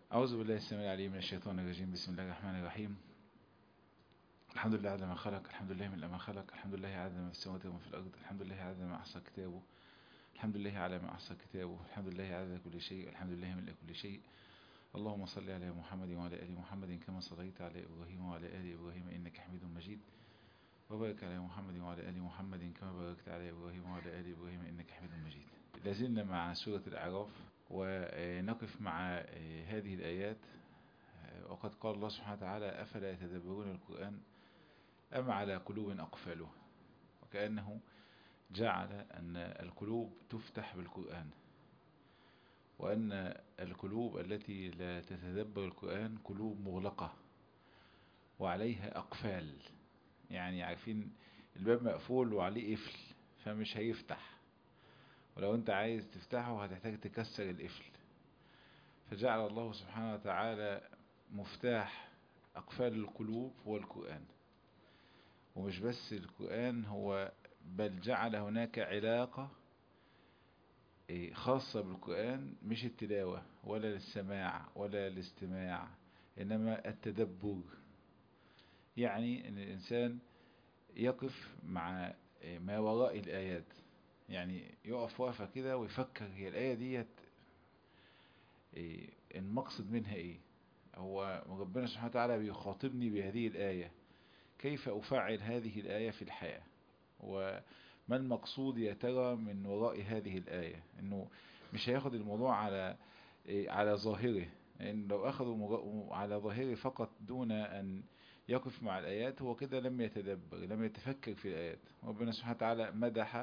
أعوذ بالله السميع العليم من الشيطان الرجيم بسم الله الرحمن الرحيم الحمد لله على ما خلق الحمد لله من ما خلق الحمد لله على ما في السماوات وما في الأرض الحمد لله على ما أحصى كتابه الحمد لله على ما أحصى كتابه الحمد لله على كل شيء الحمد لله من كل شيء اللهم صل على محمد وعلى آل محمد كما صليت على إبراهيم وعلى آل إبراهيم إنك حميد مجيد وبارك على محمد وعلى آل محمد كما باركت على إبراهيم وعلى آل إبراهيم إنك حميد مجيد لازلنا مع سورة الأعراف ونقف مع هذه الآيات وقد قال الله سبحانه وتعالى أفلا يتدبرون القرآن أم على قلوب أقفالها وكأنه جعل أن القلوب تفتح بالقرآن وأن القلوب التي لا تتدبر القرآن قلوب مغلقة وعليها أقفال يعني عارفين الباب مقفول وعليه قفل فمش هيفتح ولو انت عايز تفتحه هتحتاج تكسر القفل فجعل الله سبحانه وتعالى مفتاح أقفال القلوب هو القرآن ومش بس القرآن هو بل جعل هناك علاقة خاصة بالقرآن مش التلاوة ولا السماع ولا الاستماع إنما التدبر يعني أن الإنسان يقف مع ما وراء الآيات يعني يقف وقفة كده ويفكر هي الآية ديت إيه المقصد منها ايه هو ربنا سبحانه وتعالى بيخاطبني بهذه الآية كيف أفعل هذه الآية في الحياة وما المقصود يا ترى من وراء هذه الآية انه مش هياخد الموضوع على إيه على ظاهره لأن لو أخذوا على ظاهره فقط دون أن يقف مع الآيات هو كده لم يتدبر لم يتفكر في الآيات ربنا سبحانه وتعالى مدح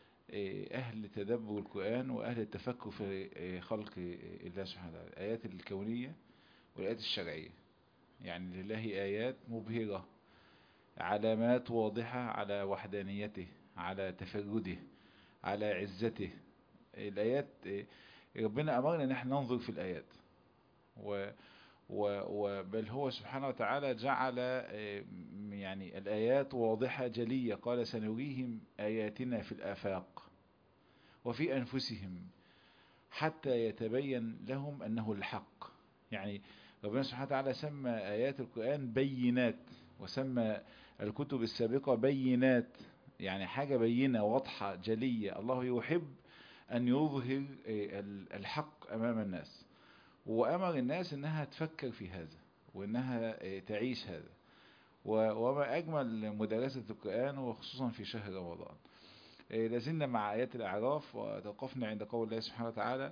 أهل تدبر القرآن وأهل التفكر في خلق الله سبحانه وتعالى الآيات الكونية والآيات الشرعية يعني لله آيات مبهرة علامات واضحة على وحدانيته على تفرده على عزته الآيات ربنا أمرنا أن احنا ننظر في الآيات و وبل هو سبحانه وتعالى جعل يعني الآيات واضحة جلية قال سنريهم آياتنا في الآفاق وفي أنفسهم حتى يتبين لهم أنه الحق يعني ربنا سبحانه وتعالى سمى آيات القرآن بينات وسمى الكتب السابقة بينات يعني حاجة بينة واضحة جلية الله يحب أن يظهر الحق أمام الناس وأمر الناس أنها تفكر في هذا وأنها تعيش هذا وما أجمل مدرسة القرآن وخصوصا في شهر رمضان لازلنا مع آيات الأعراف وتوقفنا عند قول الله سبحانه وتعالى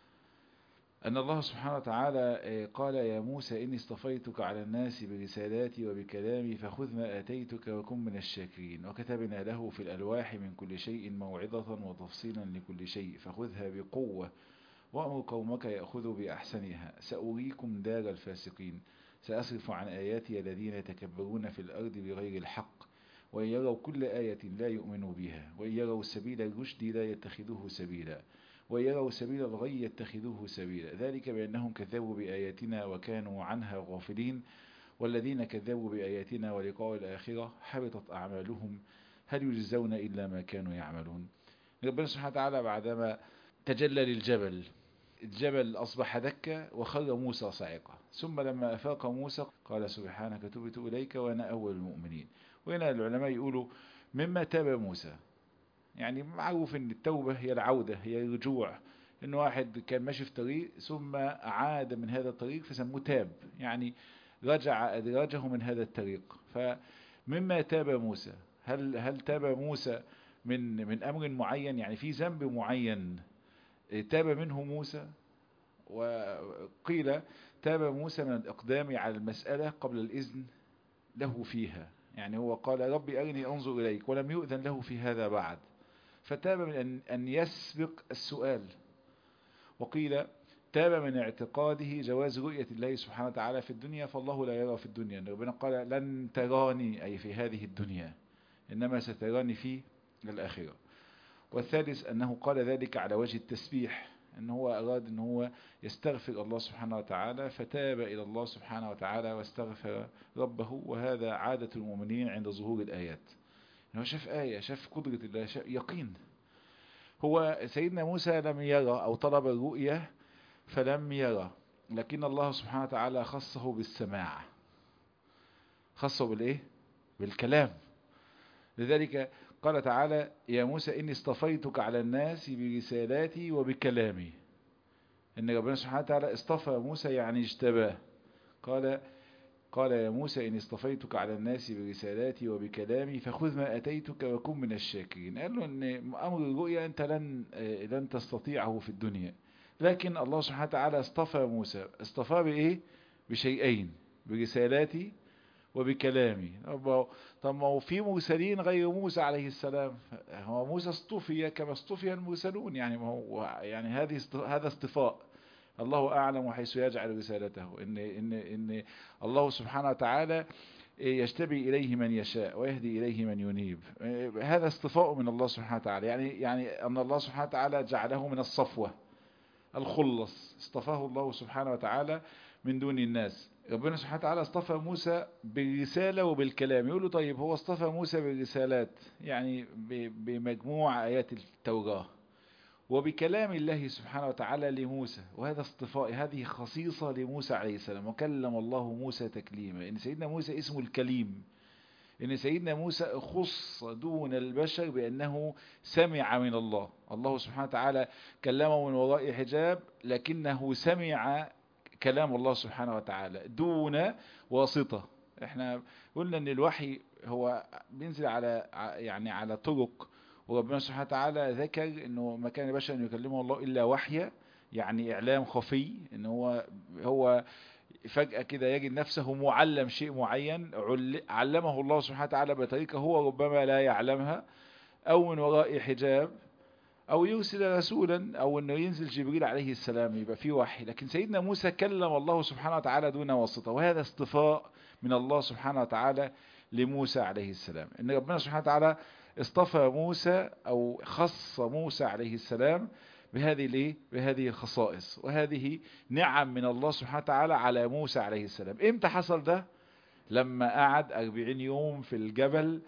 أن الله سبحانه وتعالى قال يا موسى إني اصطفيتك على الناس برسالاتي وبكلامي فخذ ما آتيتك وكن من الشاكرين وكتبنا له في الألواح من كل شيء موعظة وتفصيلا لكل شيء فخذها بقوة وأمر قومك يأخذوا بأحسنها سأريكم دار الفاسقين سأصرف عن آياتي الذين يتكبرون في الأرض بغير الحق وإن يروا كل آية لا يؤمنوا بها وإن يروا سبيل الرشد لا يتخذوه سبيلا وإن يروا سبيل الغي يتخذوه سبيلا ذلك بأنهم كذبوا بآياتنا وكانوا عنها غافلين والذين كذبوا بآياتنا ولقاء الآخرة حبطت أعمالهم هل يجزون إلا ما كانوا يعملون ربنا سبحانه وتعالى بعدما تجلى للجبل الجبل أصبح دكا وخر موسى صاعقا ثم لما أفاق موسى قال سبحانك تبت إليك وأنا أول المؤمنين وهنا العلماء يقولوا مما تاب موسى يعني معروف ان التوبة هي العودة هي الرجوع ان واحد كان ماشي في طريق ثم عاد من هذا الطريق فسموه تاب يعني رجع أدراجه من هذا الطريق فمما تاب موسى هل هل تاب موسى من من أمر معين يعني في ذنب معين تاب منه موسى وقيل تاب موسى من الإقدام على المسألة قبل الإذن له فيها يعني هو قال ربي أرني أنظر إليك ولم يؤذن له في هذا بعد فتاب من أن, أن يسبق السؤال وقيل تاب من اعتقاده جواز رؤية الله سبحانه وتعالى في الدنيا فالله لا يرى في الدنيا ربنا قال لن تراني أي في هذه الدنيا إنما ستراني في الآخرة والثالث أنه قال ذلك على وجه التسبيح أن هو أراد أن هو يستغفر الله سبحانه وتعالى فتاب إلى الله سبحانه وتعالى واستغفر ربه وهذا عادة المؤمنين عند ظهور الآيات هو شاف آية شاف قدرة الله شاف يقين هو سيدنا موسى لم يرى أو طلب الرؤية فلم يرى لكن الله سبحانه وتعالى خصه بالسماع خصه بالايه بالكلام لذلك قال تعالى يا موسى إني اصطفيتك على الناس برسالاتي وبكلامي إن ربنا سبحانه وتعالى اصطفى موسى يعني اجتباه قال قال يا موسى إني اصطفيتك على الناس برسالاتي وبكلامي فخذ ما أتيتك وكن من الشاكرين قال له إن أمر الرؤيا أنت لن لن تستطيعه في الدنيا لكن الله سبحانه وتعالى اصطفى موسى اصطفى بإيه بشيئين برسالاتي وبكلامي طب ما هو في مرسلين غير موسى عليه السلام هو موسى اصطفي كما اصطفي المرسلون يعني ما هو يعني هذه هذا اصطفاء الله اعلم حيث يجعل رسالته ان ان ان الله سبحانه وتعالى يجتبي اليه من يشاء ويهدي اليه من ينيب هذا اصطفاء من الله سبحانه وتعالى يعني يعني ان الله سبحانه وتعالى جعله من الصفوه الخلص اصطفاه الله سبحانه وتعالى من دون الناس ربنا سبحانه وتعالى اصطفى موسى بالرسالة وبالكلام يقول له طيب هو اصطفى موسى بالرسالات يعني بمجموع آيات التوراة وبكلام الله سبحانه وتعالى لموسى وهذا اصطفاء هذه خصيصة لموسى عليه السلام وكلم الله موسى تكليما إن سيدنا موسى اسمه الكليم إن سيدنا موسى خص دون البشر بأنه سمع من الله الله سبحانه وتعالى كلمه من وراء حجاب لكنه سمع كلام الله سبحانه وتعالى دون واسطة احنا قلنا ان الوحي هو بينزل على يعني على طرق وربنا سبحانه وتعالى ذكر انه ما كان بشر ان يكلمه الله الا وحيا يعني اعلام خفي ان هو هو فجأة كده يجد نفسه معلم شيء معين علمه الله سبحانه وتعالى بطريقة هو ربما لا يعلمها او من وراء حجاب او يرسل رسولا او انه ينزل جبريل عليه السلام يبقى في وحي لكن سيدنا موسى كلم الله سبحانه وتعالى دون واسطة وهذا اصطفاء من الله سبحانه وتعالى لموسى عليه السلام ان ربنا سبحانه وتعالى اصطفى موسى او خص موسى عليه السلام بهذه الايه بهذه الخصائص وهذه نعم من الله سبحانه وتعالى على موسى عليه السلام امتى حصل ده لما قعد 40 يوم في الجبل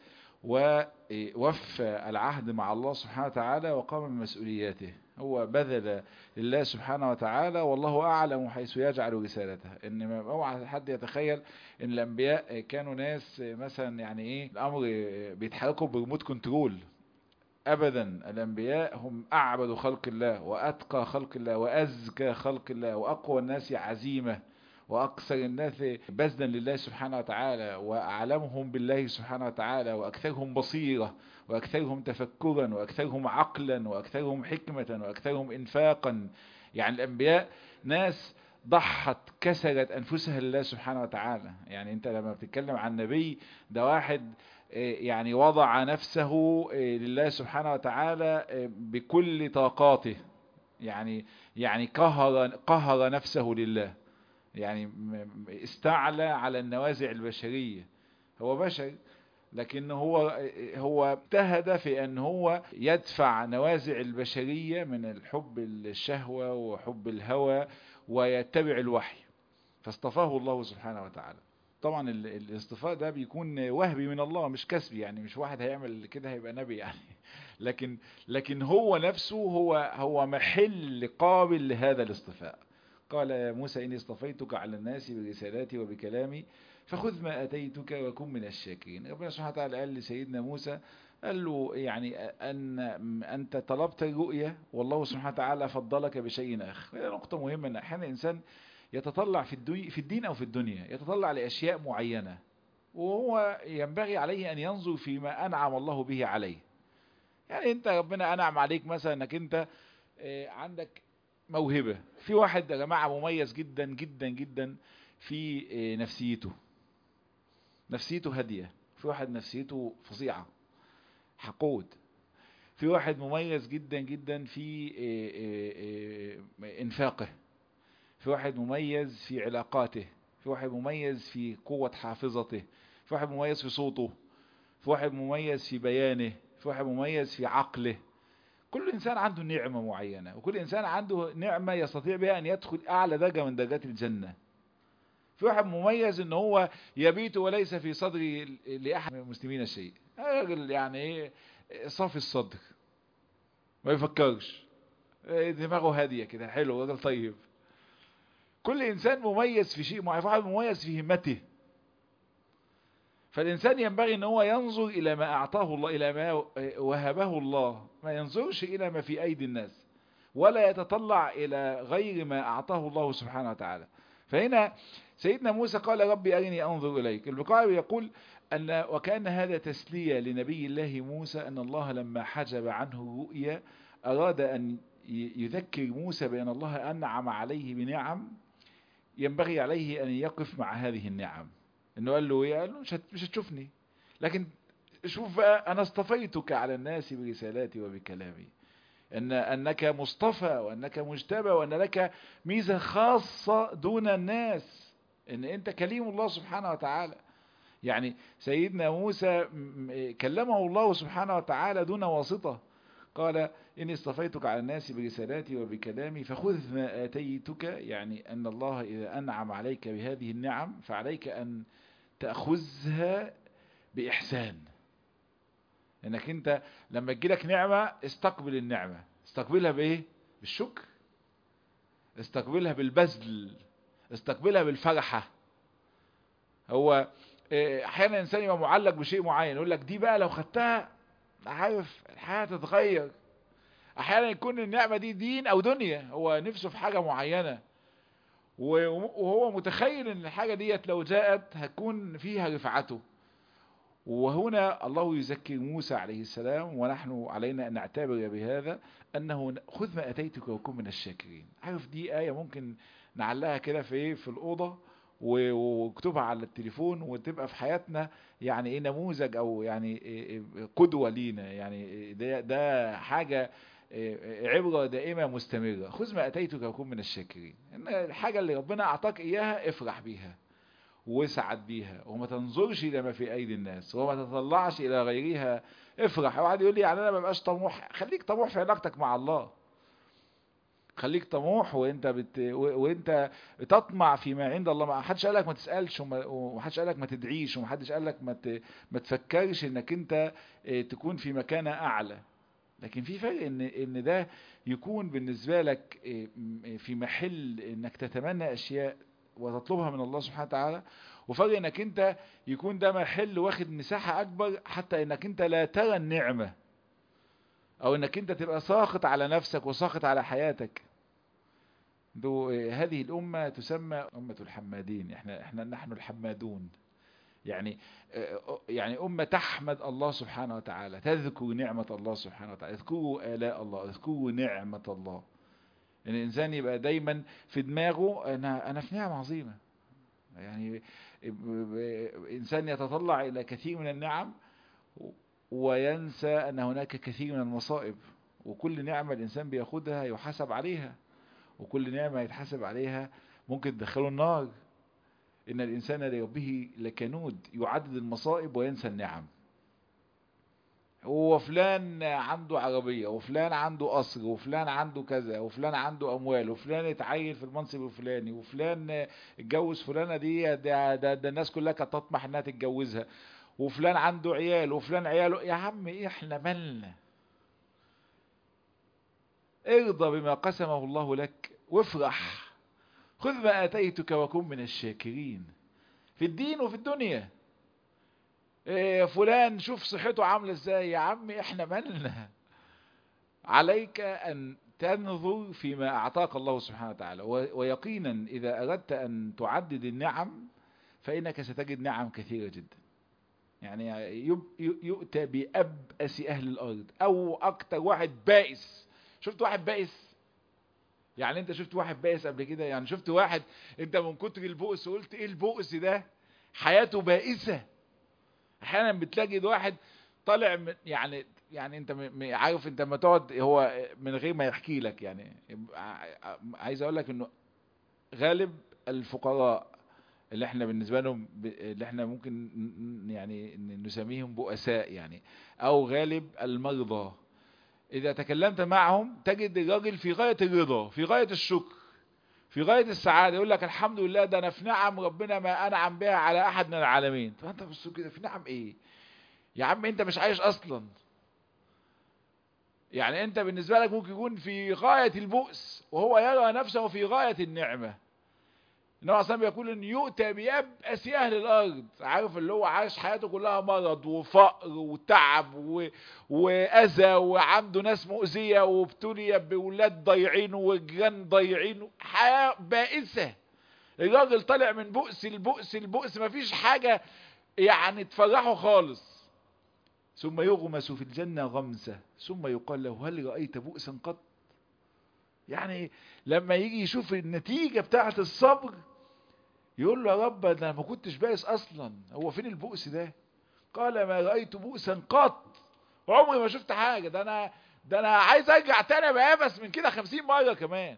ووفى العهد مع الله سبحانه وتعالى وقام بمسؤولياته هو بذل لله سبحانه وتعالى والله أعلم حيث يجعل رسالته إن ما اوعى حد يتخيل إن الأنبياء كانوا ناس مثلا يعني إيه الأمر بيتحركوا بريموت كنترول أبدا الأنبياء هم أعبد خلق الله وأتقى خلق الله وأزكى خلق الله وأقوى الناس عزيمة وأكثر الناس بذلا لله سبحانه وتعالى وأعلمهم بالله سبحانه وتعالى وأكثرهم بصيرة وأكثرهم تفكرا وأكثرهم عقلا وأكثرهم حكمة وأكثرهم إنفاقا يعني الأنبياء ناس ضحت كسرت أنفسها لله سبحانه وتعالى يعني أنت لما بتتكلم عن نبي ده واحد يعني وضع نفسه لله سبحانه وتعالى بكل طاقاته يعني يعني قهر قهر نفسه لله يعني استعلى على النوازع البشرية هو بشر لكن هو هو اجتهد في ان هو يدفع نوازع البشرية من الحب الشهوة وحب الهوى ويتبع الوحي فاصطفاه الله سبحانه وتعالى طبعا الاصطفاء ده بيكون وهبي من الله مش كسبي يعني مش واحد هيعمل كده هيبقى نبي يعني لكن لكن هو نفسه هو هو محل قابل لهذا الاصطفاء قال يا موسى إني اصطفيتك على الناس برسالاتي وبكلامي فخذ ما أتيتك وكن من الشاكرين ربنا سبحانه وتعالى قال لسيدنا موسى قال له يعني أن أنت طلبت الرؤية والله سبحانه وتعالى فضلك بشيء آخر هذه نقطة مهمة أن أحيانا الإنسان يتطلع في, الدنيا في الدين أو في الدنيا يتطلع لأشياء معينة وهو ينبغي عليه أن ينظر فيما أنعم الله به عليه يعني أنت ربنا أنعم عليك مثلا أنك أنت عندك موهبة في واحد يا جماعة مميز جدا جدا جدا في نفسيته نفسيته هادية في واحد نفسيته فظيعة حقود في واحد مميز جدا جدا في انفاقه في واحد مميز في علاقاته في واحد مميز في قوة حافظته في واحد مميز في صوته في واحد مميز في بيانه في واحد مميز في عقله كل إنسان عنده نعمة معينة وكل إنسان عنده نعمة يستطيع بها أن يدخل أعلى درجة من درجات الجنة في واحد مميز ان هو يبيت وليس في صدر لأحد من المسلمين شيء راجل يعني ايه صافي الصدر ما يفكرش دماغه هادية كده حلو راجل طيب كل انسان مميز في شيء معين واحد مميز في همته فالإنسان ينبغي أن هو ينظر إلى ما أعطاه الله إلى ما وهبه الله ما ينظرش إلى ما في أيدي الناس ولا يتطلع إلى غير ما أعطاه الله سبحانه وتعالى فهنا سيدنا موسى قال ربي أرني أنظر إليك البقاء يقول أن وكان هذا تسلية لنبي الله موسى أن الله لما حجب عنه الرؤيا أراد أن يذكر موسى بأن الله أنعم عليه بنعم ينبغي عليه أن يقف مع هذه النعم انه قال له ايه قال له مش مش هتشوفني لكن شوف بقى انا اصطفيتك على الناس برسالاتي وبكلامي ان انك مصطفى وانك مجتبى وان لك ميزه خاصه دون الناس ان انت كليم الله سبحانه وتعالى يعني سيدنا موسى كلمه الله سبحانه وتعالى دون واسطه قال إني اصطفيتك على الناس برسالاتي وبكلامي فخذ ما آتيتك يعني أن الله إذا أنعم عليك بهذه النعم فعليك أن تأخذها بإحسان انك انت لما تجيلك نعمة استقبل النعمة استقبلها بايه بالشكر استقبلها بالبذل استقبلها بالفرحة هو احيانا الانسان يبقى معلق بشيء معين يقول لك دي بقى لو خدتها عارف الحياة تتغير احيانا يكون النعمة دي دين او دنيا هو نفسه في حاجة معينة وهو متخيل ان الحاجة ديت لو جاءت هتكون فيها رفعته وهنا الله يذكر موسى عليه السلام ونحن علينا أن نعتبر بهذا أنه خذ ما أتيتك وكن من الشاكرين عارف دي آية ممكن نعلقها كده في في الأوضة واكتبها على التليفون وتبقى في حياتنا يعني ايه نموذج او يعني قدوة لينا يعني ده, ده حاجة عبرة دائمة مستمرة خذ ما أتيتك وكن من الشاكرين إن الحاجة اللي ربنا أعطاك إياها افرح بيها وسعد بيها وما تنظرش إلى ما في أيدي الناس وما تطلعش إلى غيرها افرح واحد يقول لي يعني أنا ما بقاش طموح خليك طموح في علاقتك مع الله خليك طموح وانت بت... وانت بتطمع فيما عند الله ما حدش قالك ما تسالش وما, وما حدش قالك ما تدعيش وما حدش قالك ما ت... ما تفكرش انك انت تكون في مكانه اعلى لكن في فرق ان ان ده يكون بالنسبه لك في محل انك تتمنى اشياء وتطلبها من الله سبحانه وتعالى وفرق انك انت يكون ده محل واخد مساحة اكبر حتى انك انت لا ترى النعمة او انك انت تبقى ساخط على نفسك وساخط على حياتك دو هذه الامة تسمى امة الحمادين احنا احنا نحن الحمادون يعني يعني أمة تحمد الله سبحانه وتعالى تذكر نعمة الله سبحانه وتعالى اذكروا آلاء الله اذكروا نعمة الله ان الانسان يبقى دايما في دماغه انا انا في نعمه عظيمه يعني انسان يتطلع الى كثير من النعم وينسى ان هناك كثير من المصائب وكل نعمه الانسان بياخدها يحاسب عليها وكل نعمه يتحاسب عليها ممكن تدخله النار ان الانسان لربه لكنود يعدد المصائب وينسى النعم وفلان عنده عربية وفلان عنده قصر وفلان عنده كذا وفلان عنده أموال وفلان اتعين في المنصب الفلاني وفلان اتجوز فلانة دي ده, ده, ده الناس كلها كانت تطمح انها تتجوزها وفلان عنده عيال وفلان عياله يا عم ايه احنا مالنا ارضى بما قسمه الله لك وافرح خذ ما اتيتك وكن من الشاكرين في الدين وفي الدنيا إيه فلان شوف صحته عاملة ازاي يا عم احنا مالنا عليك ان تنظر فيما اعطاك الله سبحانه وتعالى ويقينا اذا اردت ان تعدد النعم فانك ستجد نعم كثيرة جدا يعني يؤتى بأبأس اهل الارض او اكتر واحد بائس شفت واحد بائس يعني انت شفت واحد بائس قبل كده يعني شفت واحد انت من كتر البؤس قلت ايه البؤس ده حياته بائسه احيانا بتلاقي واحد طالع من يعني يعني انت عارف انت لما تقعد هو من غير ما يحكي لك يعني عايز اقول لك انه غالب الفقراء اللي احنا بالنسبه لهم اللي احنا ممكن يعني نسميهم بؤساء يعني او غالب المرضى اذا تكلمت معهم تجد الراجل في غايه الرضا في غايه الشكر في غاية السعادة يقول لك الحمد لله ده انا في نعم ربنا ما انعم بها على احد من العالمين طب انت بص كده في نعم ايه يا عم انت مش عايش اصلا يعني انت بالنسبة لك ممكن يكون في غاية البؤس وهو يرى نفسه في غاية النعمة النبي عليه بيقول ان يؤتى بيبأس اهل الارض عارف اللي هو عايش حياته كلها مرض وفقر وتعب و... واذى وعنده ناس مؤذيه وابتلي بولاد ضايعين وجيران ضايعين حياه بائسه الراجل طالع من بؤس البؤس البؤس مفيش حاجه يعني تفرحه خالص ثم يغمس في الجنه غمسه ثم يقال له هل رايت بؤسا قط يعني لما يجي يشوف النتيجه بتاعه الصبر يقول له يا رب انا ما كنتش بائس اصلا هو فين البؤس ده قال ما رأيت بؤسا قط عمري ما شفت حاجة ده انا ده انا عايز ارجع تاني بس من كده خمسين مرة كمان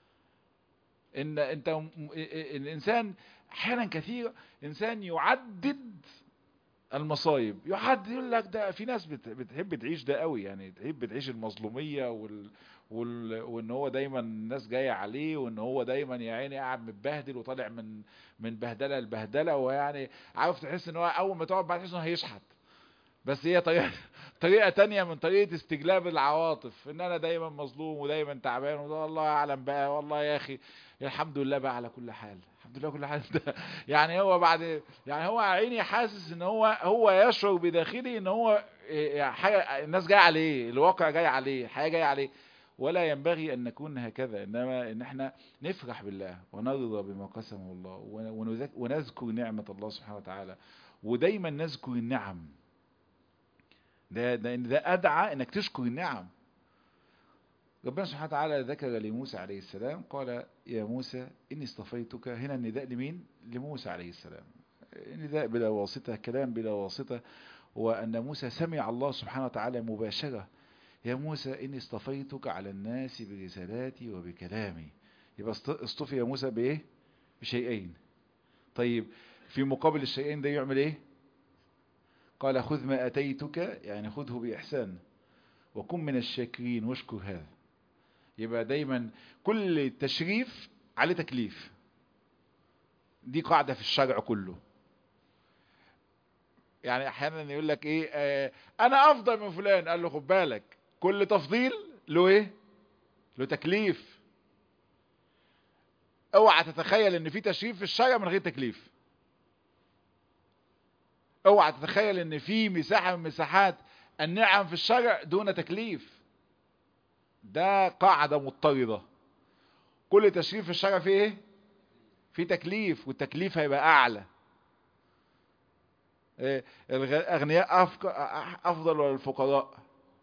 ان انت الانسان احيانا كثيرة انسان يعدد المصايب يعدد يقول لك ده في ناس بتحب تعيش ده قوي يعني تحب تعيش المظلومية وال وال... وان هو دايما الناس جايه عليه وان هو دايما يا عيني قاعد متبهدل وطالع من من بهدله لبهدله ويعني عارف تحس ان هو اول ما تقعد بعد تحس انه هيشحت بس هي طريقه طريقه تانية من طريقه استجلاب العواطف ان انا دايما مظلوم ودايما تعبان والله اعلم بقى والله يا اخي الحمد لله بقى على كل حال الحمد لله كل حال ده يعني هو بعد يعني هو عيني حاسس ان هو هو يشعر بداخله ان هو حاجه الناس جايه عليه الواقع جاي عليه الحياه جايه عليه ولا ينبغي أن نكون هكذا إنما إن احنا نفرح بالله ونرضى بما قسمه الله ونذكر نعمة الله سبحانه وتعالى ودايما نذكر النعم ده ده ده أدعى إنك تشكر النعم ربنا سبحانه وتعالى ذكر لموسى عليه السلام قال يا موسى إني اصطفيتك هنا النداء لمين لموسى عليه السلام نداء بلا واسطة كلام بلا واسطة وأن موسى سمع الله سبحانه وتعالى مباشرة يا موسى إني اصطفيتك على الناس برسالاتي وبكلامي يبقى اصطفي يا موسى بإيه بشيئين طيب في مقابل الشيئين ده يعمل إيه قال خذ ما أتيتك يعني خذه بإحسان وكن من الشاكرين واشكر هذا يبقى دايما كل تشريف عليه تكليف دي قاعدة في الشرع كله يعني احيانا يقول لك ايه آه انا افضل من فلان قال له خد بالك كل تفضيل له ايه له تكليف اوعى تتخيل ان في تشريف في الشرع من غير تكليف اوعى تتخيل ان في مساحة من مساحات النعم في الشرع دون تكليف ده قاعدة مضطردة كل تشريف في الشرع فيه ايه في تكليف والتكليف هيبقى اعلى الاغنياء افضل ولا الفقراء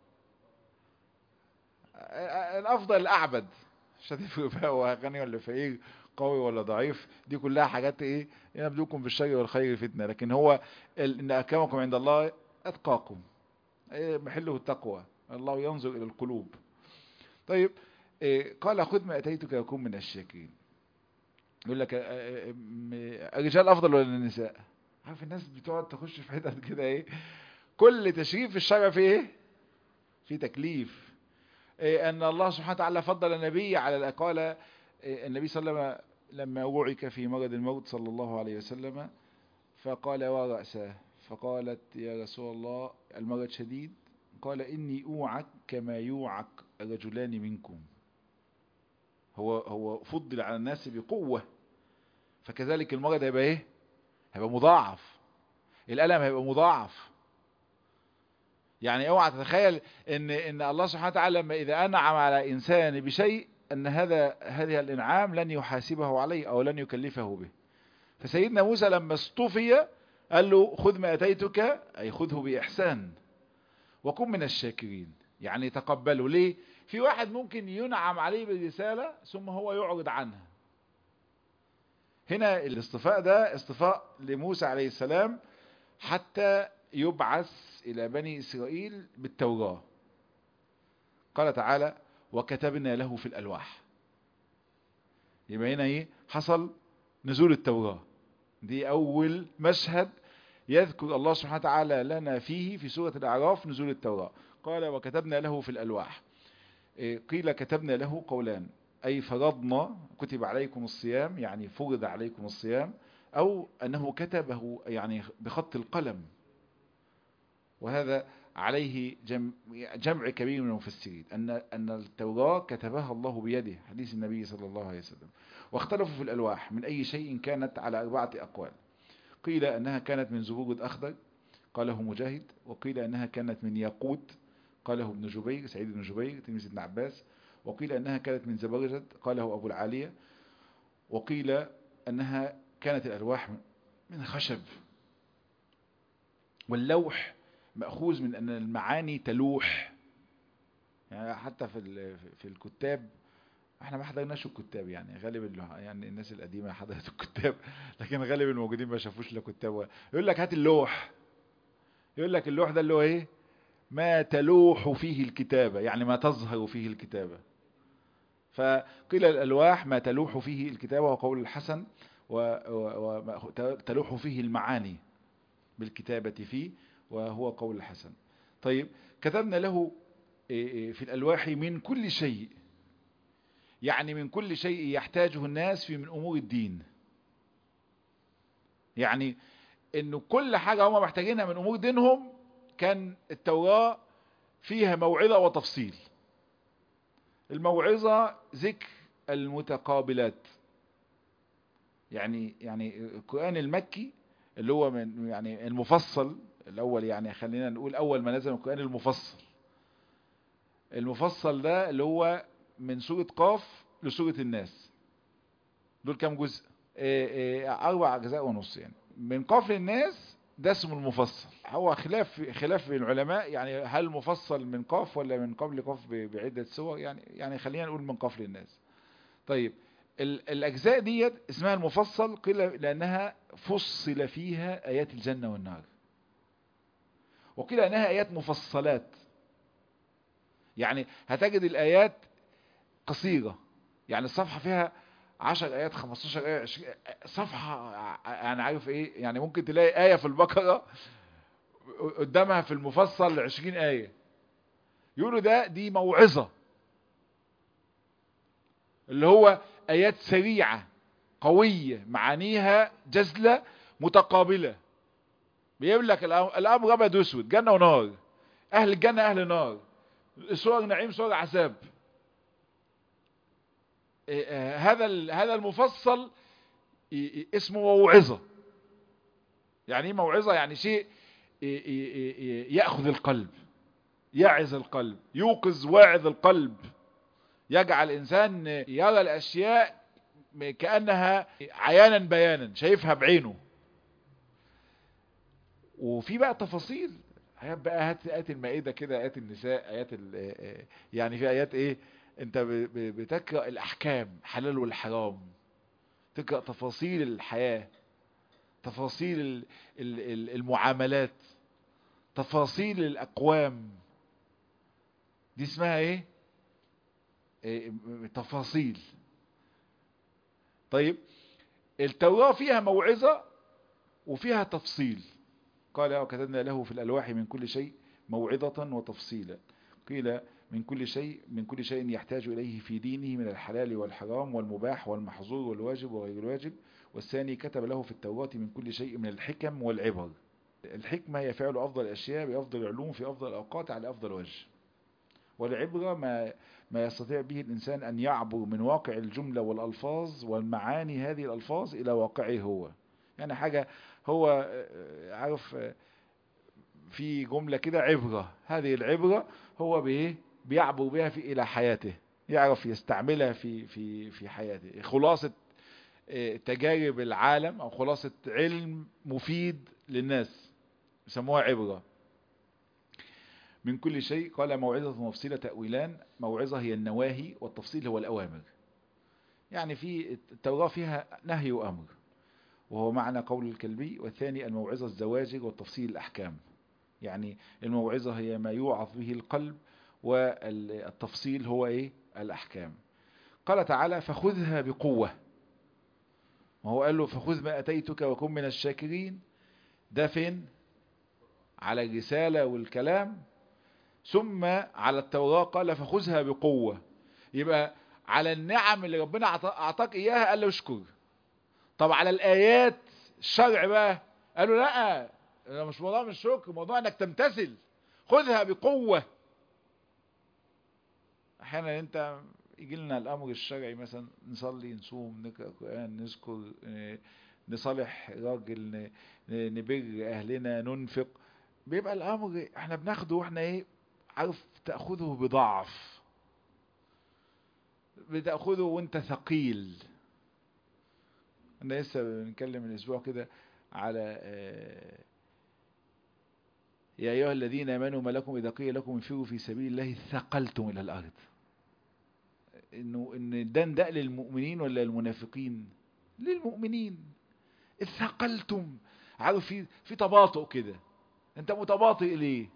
الافضل الاعبد مش هتفرق بقى هو غني ولا فقير قوي ولا ضعيف دي كلها حاجات ايه ينبلوكم بالشر والخير فتنه لكن هو ان اكرمكم عند الله اتقاكم محله التقوى الله ينظر الى القلوب طيب قال خذ ما اتيتك يكون من الشاكرين يقول لك الرجال افضل ولا النساء عارف الناس بتقعد تخش في حتت كده ايه كل تشريف في الشرع فيه ايه في تكليف إيه ان الله سبحانه وتعالى فضل النبي على الاقال إيه النبي صلى الله عليه وسلم لما وعك في مرض الموت صلى الله عليه وسلم فقال ورأسه فقالت يا رسول الله المرض شديد قال إني أوعك كما يوعك رجلان منكم هو هو فضل على الناس بقوة فكذلك المرض هيبقى ايه هيبقى مضاعف الألم هيبقى مضاعف يعني اوعى تتخيل ان ان الله سبحانه وتعالى لما اذا انعم على انسان بشيء ان هذا هذه الانعام لن يحاسبه عليه او لن يكلفه به فسيدنا موسى لما اصطفي قال له خذ ما اتيتك اي خذه باحسان وكن من الشاكرين يعني تقبله ليه في واحد ممكن ينعم عليه بالرسالة ثم هو يعرض عنها هنا الاصطفاء ده اصطفاء لموسى عليه السلام حتى يبعث إلى بني إسرائيل بالتوراة قال تعالى وكتبنا له في الألواح يبقى هنا ايه حصل نزول التوراة دي أول مشهد يذكر الله سبحانه وتعالى لنا فيه في سورة الأعراف نزول التوراة قال وكتبنا له في الألواح قيل كتبنا له قولان أي فرضنا كتب عليكم الصيام يعني فرض عليكم الصيام أو أنه كتبه يعني بخط القلم وهذا عليه جمع, جمع كبير من المفسرين أن, أن التوراة كتبها الله بيده حديث النبي صلى الله عليه وسلم واختلفوا في الألواح من أي شيء كانت على أربعة أقوال قيل أنها كانت من زبورد أخضر قاله مجاهد وقيل أنها كانت من ياقوت قاله ابن جبير سعيد بن جبير تلميذ ابن عباس وقيل أنها كانت من زبرجد قاله أبو العالية وقيل أنها كانت الألواح من خشب واللوح مأخوذ من أن المعاني تلوح يعني حتى في في الكتاب احنا ما حضرناش الكتاب يعني غالب يعني الناس القديمه حضرت الكتاب لكن غالب الموجودين ما شافوش لا كتاب يقول لك هات اللوح يقول لك اللوح ده اللي هو ايه ما تلوح فيه الكتابه يعني ما تظهر فيه الكتابه فقيل الالواح ما تلوح فيه الكتابه وقول الحسن وتلوح فيه المعاني بالكتابه فيه وهو قول الحسن طيب كتبنا له في الألواح من كل شيء يعني من كل شيء يحتاجه الناس في من أمور الدين يعني انه كل حاجة هم محتاجينها من أمور دينهم كان التوراة فيها موعظة وتفصيل الموعظة ذكر المتقابلات يعني يعني القرآن المكي اللي هو من يعني المفصل الاول يعني خلينا نقول اول ما نزل القرآن المفصل المفصل ده اللي هو من سورة قاف لسورة الناس دول كام جزء ايه ايه اربع اجزاء ونص يعني من قاف للناس ده اسمه المفصل هو خلاف خلاف بين العلماء يعني هل مفصل من قاف ولا من قبل قاف بعدة سور يعني يعني خلينا نقول من قاف للناس طيب الاجزاء ديت اسمها المفصل قيل لانها فصل فيها ايات الجنة والنار وقيل انها ايات مفصلات يعني هتجد الايات قصيرة يعني الصفحة فيها 10 ايات 15 ايه 20 صفحة يعني عارف ايه يعني ممكن تلاقي اية في البقرة قدامها في المفصل 20 اية يقولوا ده دي موعظة اللي هو ايات سريعة قوية معانيها جزلة متقابلة بيقول لك الامر ابيض واسود جنة ونار اهل الجنة اهل نار صور نعيم صور عذاب هذا هذا المفصل اسمه موعظة يعني ايه موعظة يعني شيء يأخذ القلب يعز القلب يوقظ واعظ القلب يجعل الإنسان يرى الأشياء كأنها عيانا بيانا شايفها بعينه وفي بقى تفاصيل آيات بقى هات آيات المائدة كده آيات النساء آيات يعني في آيات ايه انت بتقرأ الاحكام حلال والحرام تقرأ تفاصيل الحياة تفاصيل المعاملات تفاصيل الاقوام دي اسمها ايه, إيه تفاصيل طيب التوراة فيها موعظة وفيها تفصيل قال وكتبنا له في الالواح من كل شيء موعظة وتفصيلا قيل من كل شيء من كل شيء يحتاج إليه في دينه من الحلال والحرام والمباح والمحظور والواجب وغير الواجب والثاني كتب له في التوراة من كل شيء من الحكم والعبر الحكمة هي فعل أفضل الأشياء بأفضل العلوم في أفضل الأوقات على أفضل وجه والعبرة ما, ما يستطيع به الإنسان أن يعبر من واقع الجملة والألفاظ والمعاني هذه الألفاظ إلى واقعه هو يعني حاجة هو عارف في جملة كده عبرة هذه العبرة هو بإيه بيعبر بها في إلى حياته يعرف يستعملها في في في حياته خلاصة تجارب العالم أو خلاصة علم مفيد للناس يسموها عبرة من كل شيء قال موعظة ومفصلة تأويلان موعظة هي النواهي والتفصيل هو الأوامر يعني في التوراة فيها نهي وأمر وهو معنى قول الكلبي والثاني الموعظة الزواجر والتفصيل الأحكام يعني الموعظة هي ما يوعظ به القلب والتفصيل هو ايه الأحكام قال تعالى فخذها بقوة وهو قال له فخذ ما أتيتك وكن من الشاكرين ده فين على الرسالة والكلام ثم على التوراة قال فخذها بقوة يبقى على النعم اللي ربنا أعطاك إياها قال له اشكر طب على الآيات الشرع بقى قالوا لا مش موضوع مش شكر موضوع انك تمتثل خذها بقوة احيانا انت يجي لنا الامر الشرعي مثلا نصلي نصوم نقرا قران نذكر نصالح راجل نبر اهلنا ننفق بيبقى الامر احنا بناخده واحنا ايه عارف تاخذه بضعف بتاخذه وانت ثقيل انا لسه بنتكلم من اسبوع كده على يا ايها الذين امنوا ما لكم اذا قيل لكم انفروا في سبيل الله ثقلتم الى الارض انه ان ده نداء للمؤمنين ولا للمنافقين للمؤمنين اثقلتم عارف في في تباطؤ كده انت متباطئ ليه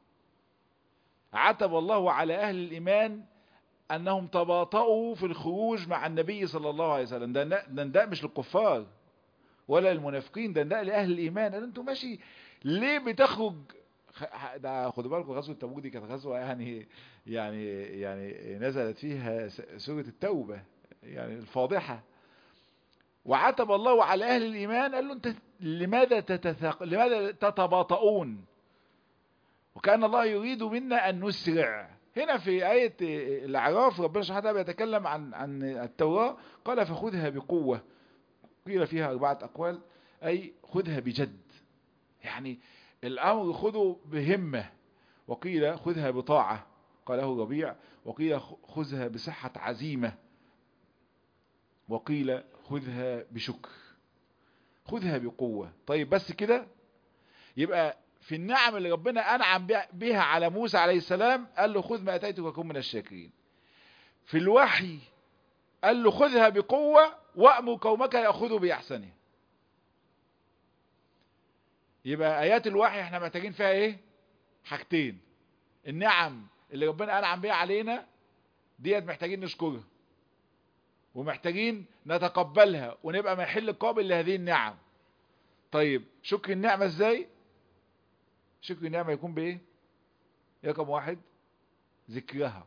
عتب الله على اهل الايمان انهم تباطؤوا في الخروج مع النبي صلى الله عليه وسلم ده ده نداء مش للكفار ولا للمنافقين ده نداء لاهل الايمان انتوا ماشي ليه بتخرج ده خدوا بالكم غزوه تبوك دي كانت غزوه يعني يعني يعني نزلت فيها سوره التوبه يعني الفاضحه وعتب الله على اهل الايمان قال له انت لماذا تتثق لماذا تتباطؤون وكان الله يريد منا ان نسرع هنا في آية الأعراف ربنا سبحانه وتعالى بيتكلم عن عن التوراة قال فخذها بقوة قيل فيها أربعة أقوال أي خذها بجد يعني الأمر خذه بهمة وقيل خذها بطاعة قاله ربيع وقيل خذها بصحة عزيمة وقيل خذها بشكر خذها بقوة طيب بس كده يبقى في النعم اللي ربنا أنعم بها على موسى عليه السلام قال له خذ ما أتيتك وكن من الشاكرين في الوحي قال له خذها بقوة وأمر قومك يأخذوا بأحسنها يبقى آيات الوحي احنا محتاجين فيها ايه حاجتين النعم اللي ربنا أنعم بها علينا ديت محتاجين نشكرها ومحتاجين نتقبلها ونبقى محل قابل لهذه النعم طيب شكر النعمة ازاي شكر النعمة يكون بايه رقم واحد ذكرها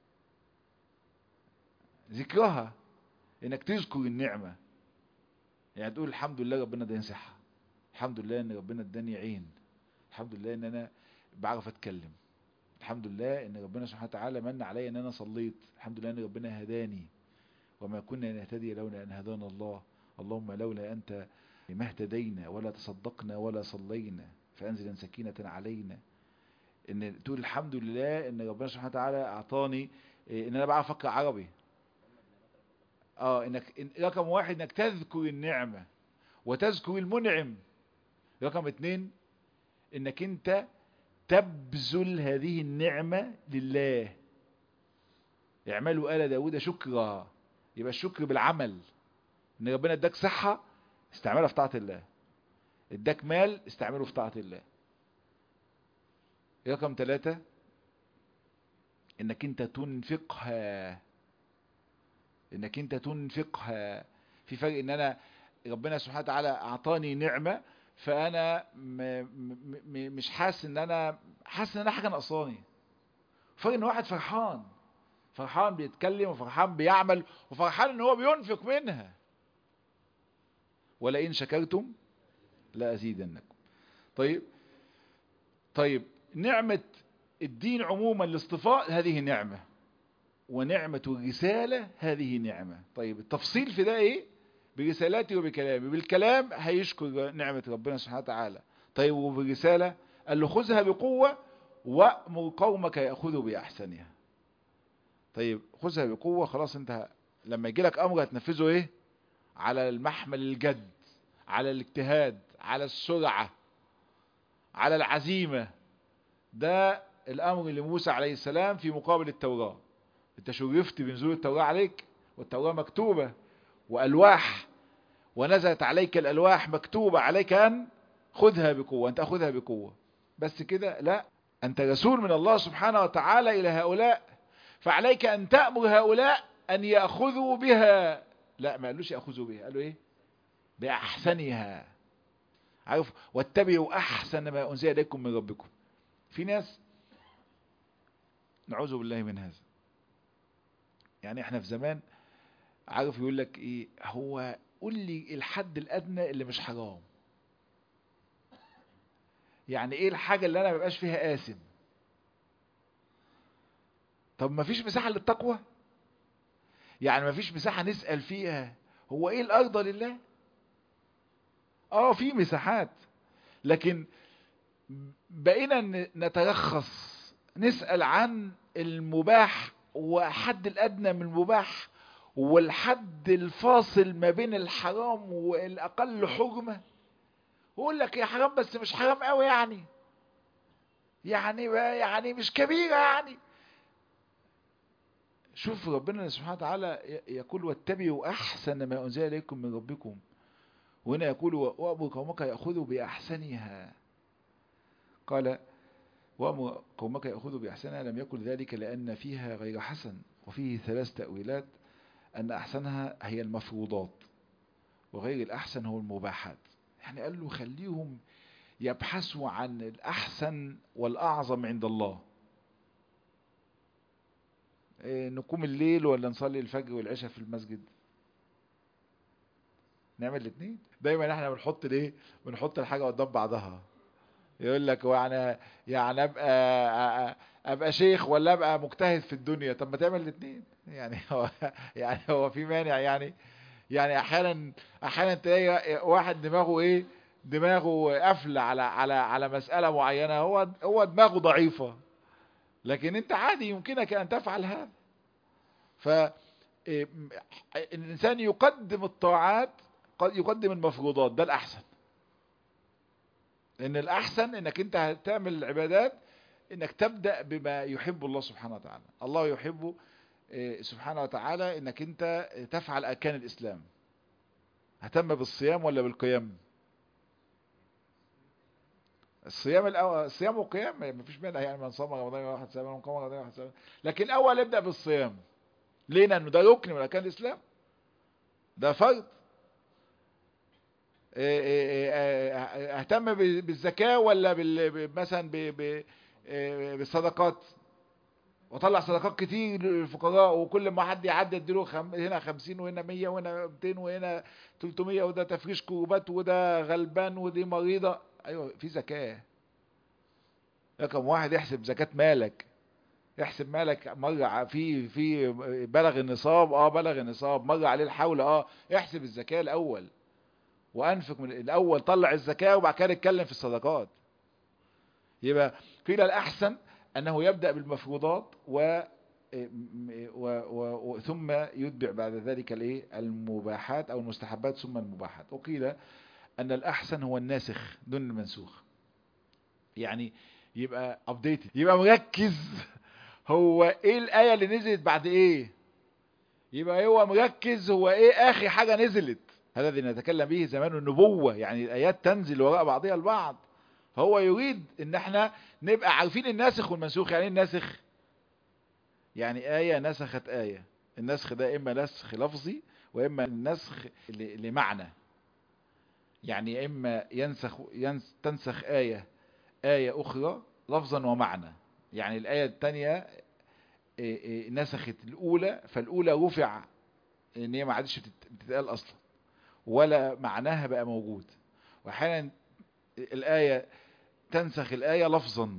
ذكرها انك تذكر النعمة يعني تقول الحمد لله ربنا اداني صحة الحمد لله ان ربنا اداني عين الحمد لله ان انا بعرف اتكلم الحمد لله ان ربنا سبحانه وتعالى من علي ان انا صليت الحمد لله ان ربنا هداني وما كنا نهتدي لولا ان هدانا الله اللهم لولا انت ما اهتدينا ولا تصدقنا ولا صلينا فانزل سكينة علينا ان تقول الحمد لله ان ربنا سبحانه وتعالى اعطاني ان انا بعرف اقرا عربي اه انك رقم واحد انك تذكر النعمة وتذكر المنعم رقم اتنين انك انت تبذل هذه النعمة لله اعملوا آل داود شكرا يبقى الشكر بالعمل ان ربنا اداك صحة استعملها في طاعة الله اداك مال استعمله في طاعة الله رقم ثلاثة انك انت تنفقها انك انت تنفقها في فرق ان انا ربنا سبحانه وتعالى اعطاني نعمة فانا م م مش حاسس ان انا حاسس ان انا حاجة ناقصاني فرق ان واحد فرحان فرحان بيتكلم وفرحان بيعمل وفرحان ان هو بينفق منها ولئن شكرتم لأزيدنكم طيب طيب نعمة الدين عموما الاصطفاء هذه نعمة ونعمة الرسالة هذه نعمة طيب التفصيل في ده ايه برسالاتي وبكلامي بالكلام هيشكر نعمة ربنا سبحانه وتعالى طيب وبالرسالة قال له خذها بقوة وأمر قومك يأخذوا بأحسنها طيب خذها بقوة خلاص انت لما يجي لك أمر هتنفذه ايه على المحمل الجد على الاجتهاد على السرعة على العزيمة ده الأمر لموسى عليه السلام في مقابل التوراة انت شرفت بنزول التوراة عليك والتوراة مكتوبة وألواح ونزلت عليك الألواح مكتوبة عليك أن خذها بقوة أنت أخذها بقوة بس كده لا أنت رسول من الله سبحانه وتعالى إلى هؤلاء فعليك أن تأمر هؤلاء أن يأخذوا بها لا ما قالوش يأخذوا بها قالوا إيه بأحسنها عارف واتبعوا أحسن ما أنزل إليكم من ربكم في ناس نعوذ بالله من هذا يعني احنا في زمان عارف يقول لك ايه هو قول لي الحد الادنى اللي مش حرام يعني ايه الحاجة اللي انا مبقاش فيها قاسم طب ما فيش مساحة للتقوى يعني ما فيش مساحة نسأل فيها هو ايه الارضى لله اه في مساحات لكن بقينا نترخص نسأل عن المباح وحد الادنى من المباح والحد الفاصل ما بين الحرام والاقل حرمة ويقول لك يا حرام بس مش حرام قوي يعني يعني يعني مش كبيرة يعني شوف ربنا سبحانه وتعالى يقول واتبعوا احسن ما انزل اليكم من ربكم وهنا يقول وامر قومك ياخذوا باحسنها قال وامر قومك ياخذوا باحسنها لم يكن ذلك لان فيها غير حسن وفيه ثلاث تاويلات ان احسنها هي المفروضات وغير الاحسن هو المباحات يعني قال له خليهم يبحثوا عن الاحسن والاعظم عند الله نقوم الليل ولا نصلي الفجر والعشاء في المسجد نعمل الاثنين دايما احنا بنحط ليه بنحط الحاجه قدام بعضها يقول لك وانا يعني ابقى ابقى شيخ ولا ابقى مجتهد في الدنيا طب ما تعمل الاثنين يعني هو يعني هو في مانع يعني يعني احيانا احيانا تلاقي واحد دماغه ايه دماغه قافله على على على مساله معينه هو هو دماغه ضعيفه لكن انت عادي يمكنك ان تفعل هذا ف الانسان يقدم الطاعات قد يقدم المفروضات ده الاحسن لان الاحسن انك انت تعمل العبادات انك تبدا بما يحب الله سبحانه وتعالى الله يحب سبحانه وتعالى انك انت تفعل اركان الاسلام هتم بالصيام ولا بالقيام الصيام الاول الصيام والقيام ما فيش مانع يعني من صام رمضان واحد سنه من قام رمضان واحد سنه لكن الاول ابدا بالصيام ليه لانه ده ركن من اركان الاسلام ده فرض اهتم بالزكاه ولا مثلا بالصدقات وطلع صدقات كتير للفقراء وكل ما حد يعدي اديله خم... هنا 50 وهنا 100 وهنا 200 وهنا 300 وده تفريش كروبات وده غلبان ودي مريضه ايوه في زكاه رقم واحد احسب زكاه مالك احسب مالك مر في في بلغ النصاب اه بلغ النصاب مر عليه الحول اه احسب الزكاه الاول وانفق من الاول طلع الزكاه وبعد كده اتكلم في الصدقات يبقى قيل الاحسن انه يبدا بالمفروضات و و و ثم يتبع بعد ذلك الايه المباحات او المستحبات ثم المباحات وقيل ان الاحسن هو الناسخ دون المنسوخ يعني يبقى ابديتد يبقى مركز هو ايه الايه اللي نزلت بعد ايه يبقى هو مركز هو ايه اخر حاجه نزلت هذا الذي نتكلم به زمان النبوه يعني الايات تنزل وراء بعضها البعض فهو يريد ان احنا نبقى عارفين الناسخ والمنسوخ يعني ايه الناسخ يعني آية نسخت آية النسخ ده إما نسخ لفظي وإما النسخ لمعنى يعني إما ينسخ ينس تنسخ آية آية أخرى لفظا ومعنى يعني الآية الثانية نسخت الأولى فالأولى رفع إن هي ما عادش بتتقال أصلا ولا معناها بقى موجود وأحيانا الآية تنسخ الآية لفظا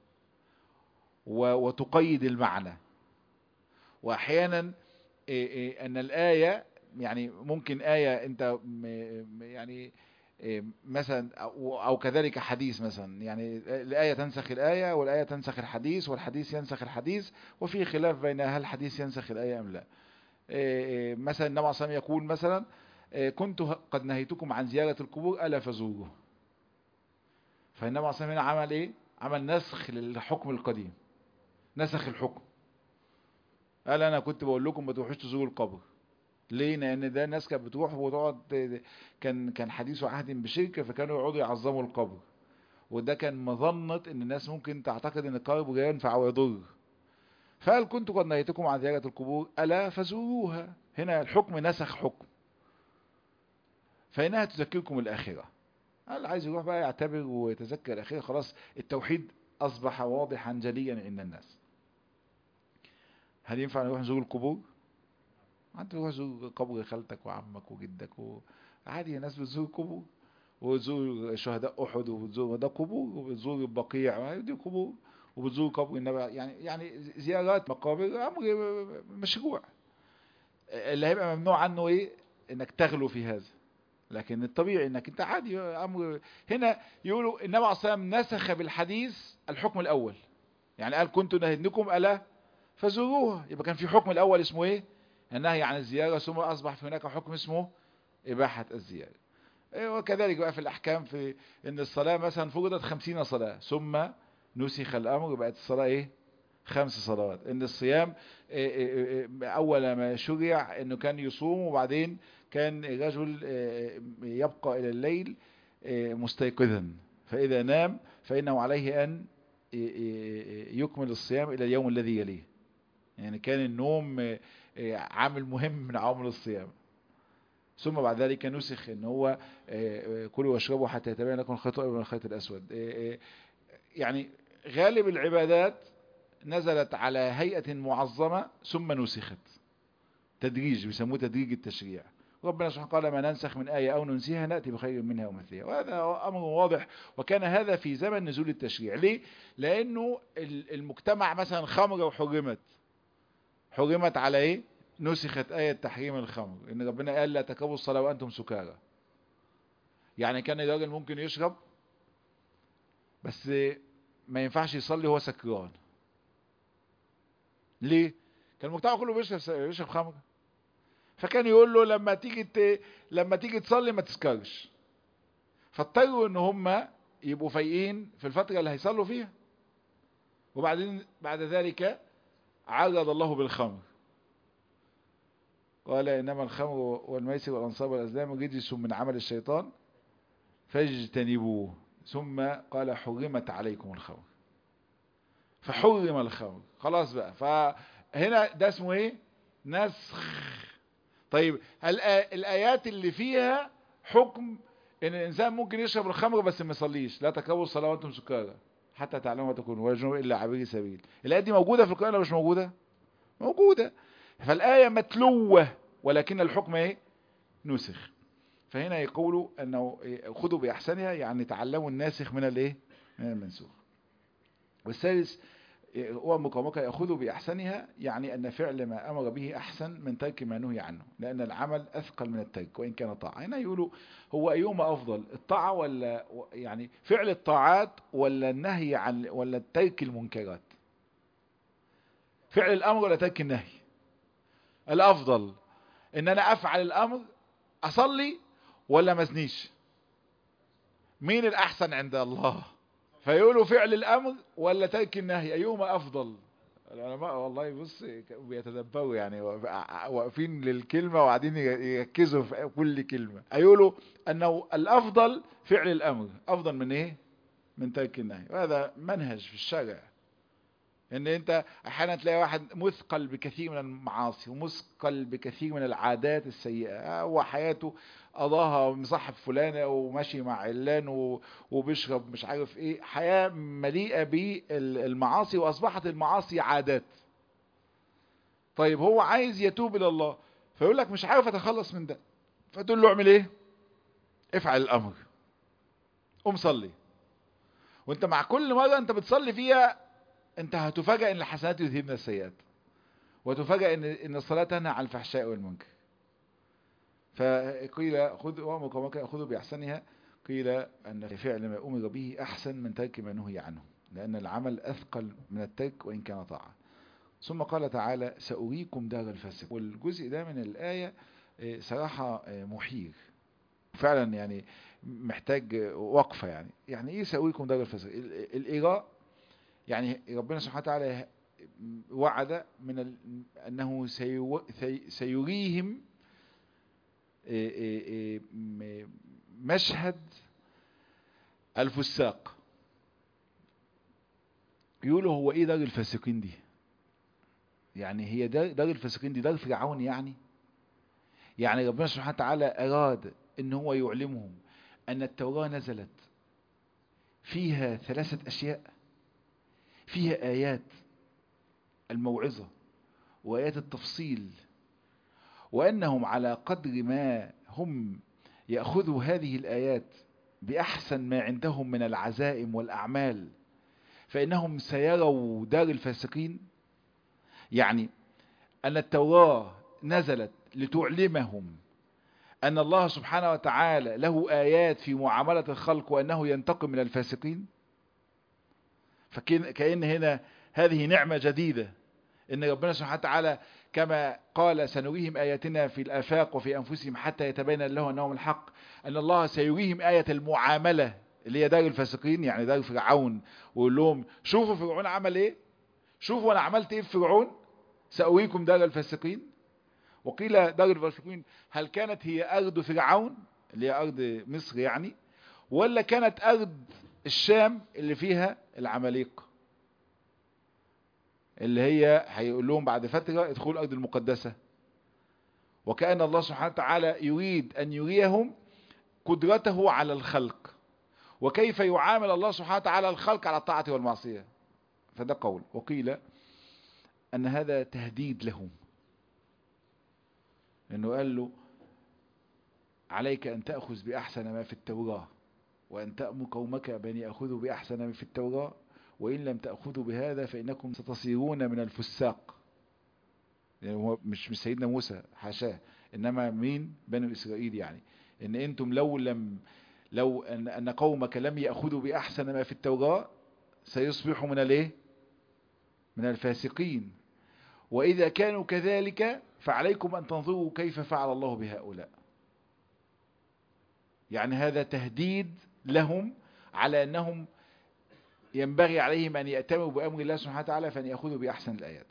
وتقيد المعنى واحيانا ان الايه يعني ممكن ايه انت يعني مثلا او كذلك حديث مثلا يعني الايه تنسخ الايه والايه تنسخ الحديث والحديث ينسخ الحديث وفي خلاف بين هل الحديث ينسخ الايه ام لا مثلا النبي عليه الصلاه يقول مثلا كنت قد نهيتكم عن زياره القبور الا فزوروه فالنبي عليه الصلاه عمل ايه عمل نسخ للحكم القديم نسخ الحكم قال انا كنت بقول لكم ما تروحوش تزوروا القبر ليه لان ده الناس كانت بتروح وتقعد كان كان حديث عهد بشركه فكانوا يقعدوا يعظموا القبر وده كان مظنه ان الناس ممكن تعتقد ان القبر ينفع ويضر فقال كنت قد نهيتكم عن زياره القبور الا فزوروها هنا الحكم نسخ حكم فانها تذكركم الاخره قال عايز يروح بقى يعتبر ويتذكر الاخره خلاص التوحيد اصبح واضحا جليا عند الناس هل ينفع نروح نزور القبور انت تروح تزور قبر خالتك وعمك وجدك و... عادي الناس بتزور القبور وتزور شهداء احد وبتزور ده قبور وبتزور البقيع دي قبور وبتزور قبر النبي يعني يعني زيارات مقابر امر مشروع اللي هيبقى ممنوع عنه ايه انك تغلو في هذا لكن الطبيعي انك انت عادي امر هنا يقولوا النبي عليه الصلاه والسلام نسخ بالحديث الحكم الاول يعني قال كنت نهدنكم الا فزوروها يبقى كان في حكم الاول اسمه ايه النهي عن الزياره ثم اصبح في هناك حكم اسمه اباحه الزياره وكذلك بقى في الأحكام في إن الصلاة مثلا فرضت خمسين صلاة ثم نسخ الأمر بقت الصلاة إيه خمس صلوات إن الصيام أول ما شرع إنه كان يصوم وبعدين كان الرجل يبقى إلى الليل مستيقظا فإذا نام فإنه عليه أن يكمل الصيام إلى اليوم الذي يليه يعني كان النوم عامل مهم من عوامل الصيام ثم بعد ذلك نسخ ان هو كلوا واشربوا حتى يتبين لكم الخيط الابيض من الخيط الاسود يعني غالب العبادات نزلت على هيئة معظمة ثم نسخت تدريج بيسموه تدريج التشريع ربنا سبحانه قال ما ننسخ من آية أو ننسيها نأتي بخير منها ومثلها وهذا أمر واضح وكان هذا في زمن نزول التشريع ليه؟ لأنه المجتمع مثلا خمرة وحرمت حرمت على إيه؟ نسخت آية تحريم الخمر إن ربنا قال لا تقربوا الصلاة وأنتم سكارى يعني كان الراجل ممكن يشرب بس ما ينفعش يصلي وهو سكران ليه كان المجتمع كله بيشرب بيشرب خمر فكان يقول له لما تيجي ت... لما تيجي تصلي ما تسكرش فاضطروا ان هم يبقوا فايقين في الفتره اللي هيصلوا فيها وبعدين بعد ذلك عرض الله بالخمر قال إنما الخمر والميسر والأنصاب والأزلام رجس من عمل الشيطان فاجتنبوه ثم قال حرمت عليكم الخمر فحرم الخمر خلاص بقى فهنا ده اسمه ايه نسخ طيب الآيات اللي فيها حكم ان الانسان ممكن يشرب الخمر بس ما يصليش لا تقربوا الصلاه وانتم سكارى حتى تعلموا ما تكونوا ولا جنوب الا عبير سبيل الايات دي موجوده في القران ولا مش موجوده موجوده فالآية متلوة ولكن الحكم ايه نسخ فهنا يقولوا انه خذوا باحسنها يعني تعلموا الناسخ من الايه من المنسوخ والثالث هو مقامك يأخذ بأحسنها يعني أن فعل ما أمر به أحسن من ترك ما نهي عنه لأن العمل أثقل من الترك وإن كان طاعة هنا يقولوا هو أيهما أفضل الطاعة ولا يعني فعل الطاعات ولا النهي عن ولا ترك المنكرات فعل الأمر ولا ترك النهي الافضل ان انا افعل الامر اصلي ولا مزنيش مين الاحسن عند الله فيقولوا فعل الامر ولا ترك النهي ايهما افضل العلماء والله بص بيتدبروا يعني واقفين للكلمه وقاعدين يركزوا في كل كلمه يقولوا انه الافضل فعل الامر افضل من ايه من ترك النهي وهذا منهج في الشرع ان انت احيانا تلاقي واحد مثقل بكثير من المعاصي ومثقل بكثير من العادات السيئة هو حياته قضاها مصاحب فلانة وماشي مع علان وبيشرب مش عارف ايه حياة مليئة بالمعاصي واصبحت المعاصي عادات طيب هو عايز يتوب الى الله فيقول لك مش عارف اتخلص من ده فتقول له اعمل ايه افعل الامر قوم صلي وانت مع كل مرة انت بتصلي فيها انت هتفاجئ ان الحسنات يذهبن السيئات وتفاجئ ان ان الصلاه تنهى عن الفحشاء والمنكر فقيل خذ ومقامك خذوا باحسنها قيل ان فعل ما امر به احسن من ترك ما نهي عنه لان العمل اثقل من الترك وان كان طاعه ثم قال تعالى سأريكم دار الفسق والجزء ده من الآية صراحة محير فعلا يعني محتاج وقفة يعني يعني ايه سأريكم دار الفسق الإراء يعني ربنا سبحانه وتعالى وعد من ال... أنه سيو... سيريهم مشهد الفساق يقولوا هو ايه دار الفاسقين دي يعني هي دار, دار الفاسقين دي دار فرعون يعني يعني ربنا سبحانه وتعالى أراد ان هو يعلمهم أن التوراة نزلت فيها ثلاثة أشياء فيها آيات الموعظة وآيات التفصيل وأنهم على قدر ما هم يأخذوا هذه الآيات بأحسن ما عندهم من العزائم والأعمال فإنهم سيروا دار الفاسقين يعني أن التوراة نزلت لتعلمهم أن الله سبحانه وتعالى له آيات في معاملة الخلق وأنه ينتقم من الفاسقين فكأن هنا هذه نعمة جديدة إن ربنا سبحانه وتعالى كما قال سنريهم آياتنا في الآفاق وفي أنفسهم حتى يتبين له أنهم الحق أن الله سيريهم آية المعاملة اللي هي دار الفاسقين يعني دار فرعون ويقول لهم شوفوا فرعون عمل ايه شوفوا انا عملت ايه في فرعون سأريكم دار الفاسقين وقيل دار الفاسقين هل كانت هي أرض فرعون اللي هي أرض مصر يعني ولا كانت أرض الشام اللي فيها العماليق اللي هي هيقول لهم بعد فترة ادخلوا الأرض المقدسة وكأن الله سبحانه وتعالى يريد أن يريهم قدرته على الخلق وكيف يعامل الله سبحانه وتعالى الخلق على الطاعة والمعصية فده قول وقيل أن هذا تهديد لهم انه قال له عليك ان تأخذ بأحسن ما في التوراة وأن تأمر قومك بأن يأخذوا بأحسن ما في التوراة وإن لم تأخذوا بهذا فإنكم ستصيرون من الفساق يعني هو مش مش سيدنا موسى حاشاه إنما مين بنو إسرائيل يعني إن أنتم لو لم لو أن, أن قومك لم يأخذوا بأحسن ما في التوراة سيصبحوا من الايه من الفاسقين وإذا كانوا كذلك فعليكم أن تنظروا كيف فعل الله بهؤلاء يعني هذا تهديد لهم على أنهم ينبغي عليهم أن يأتمروا بأمر الله سبحانه وتعالى فأن يأخذوا بأحسن الآيات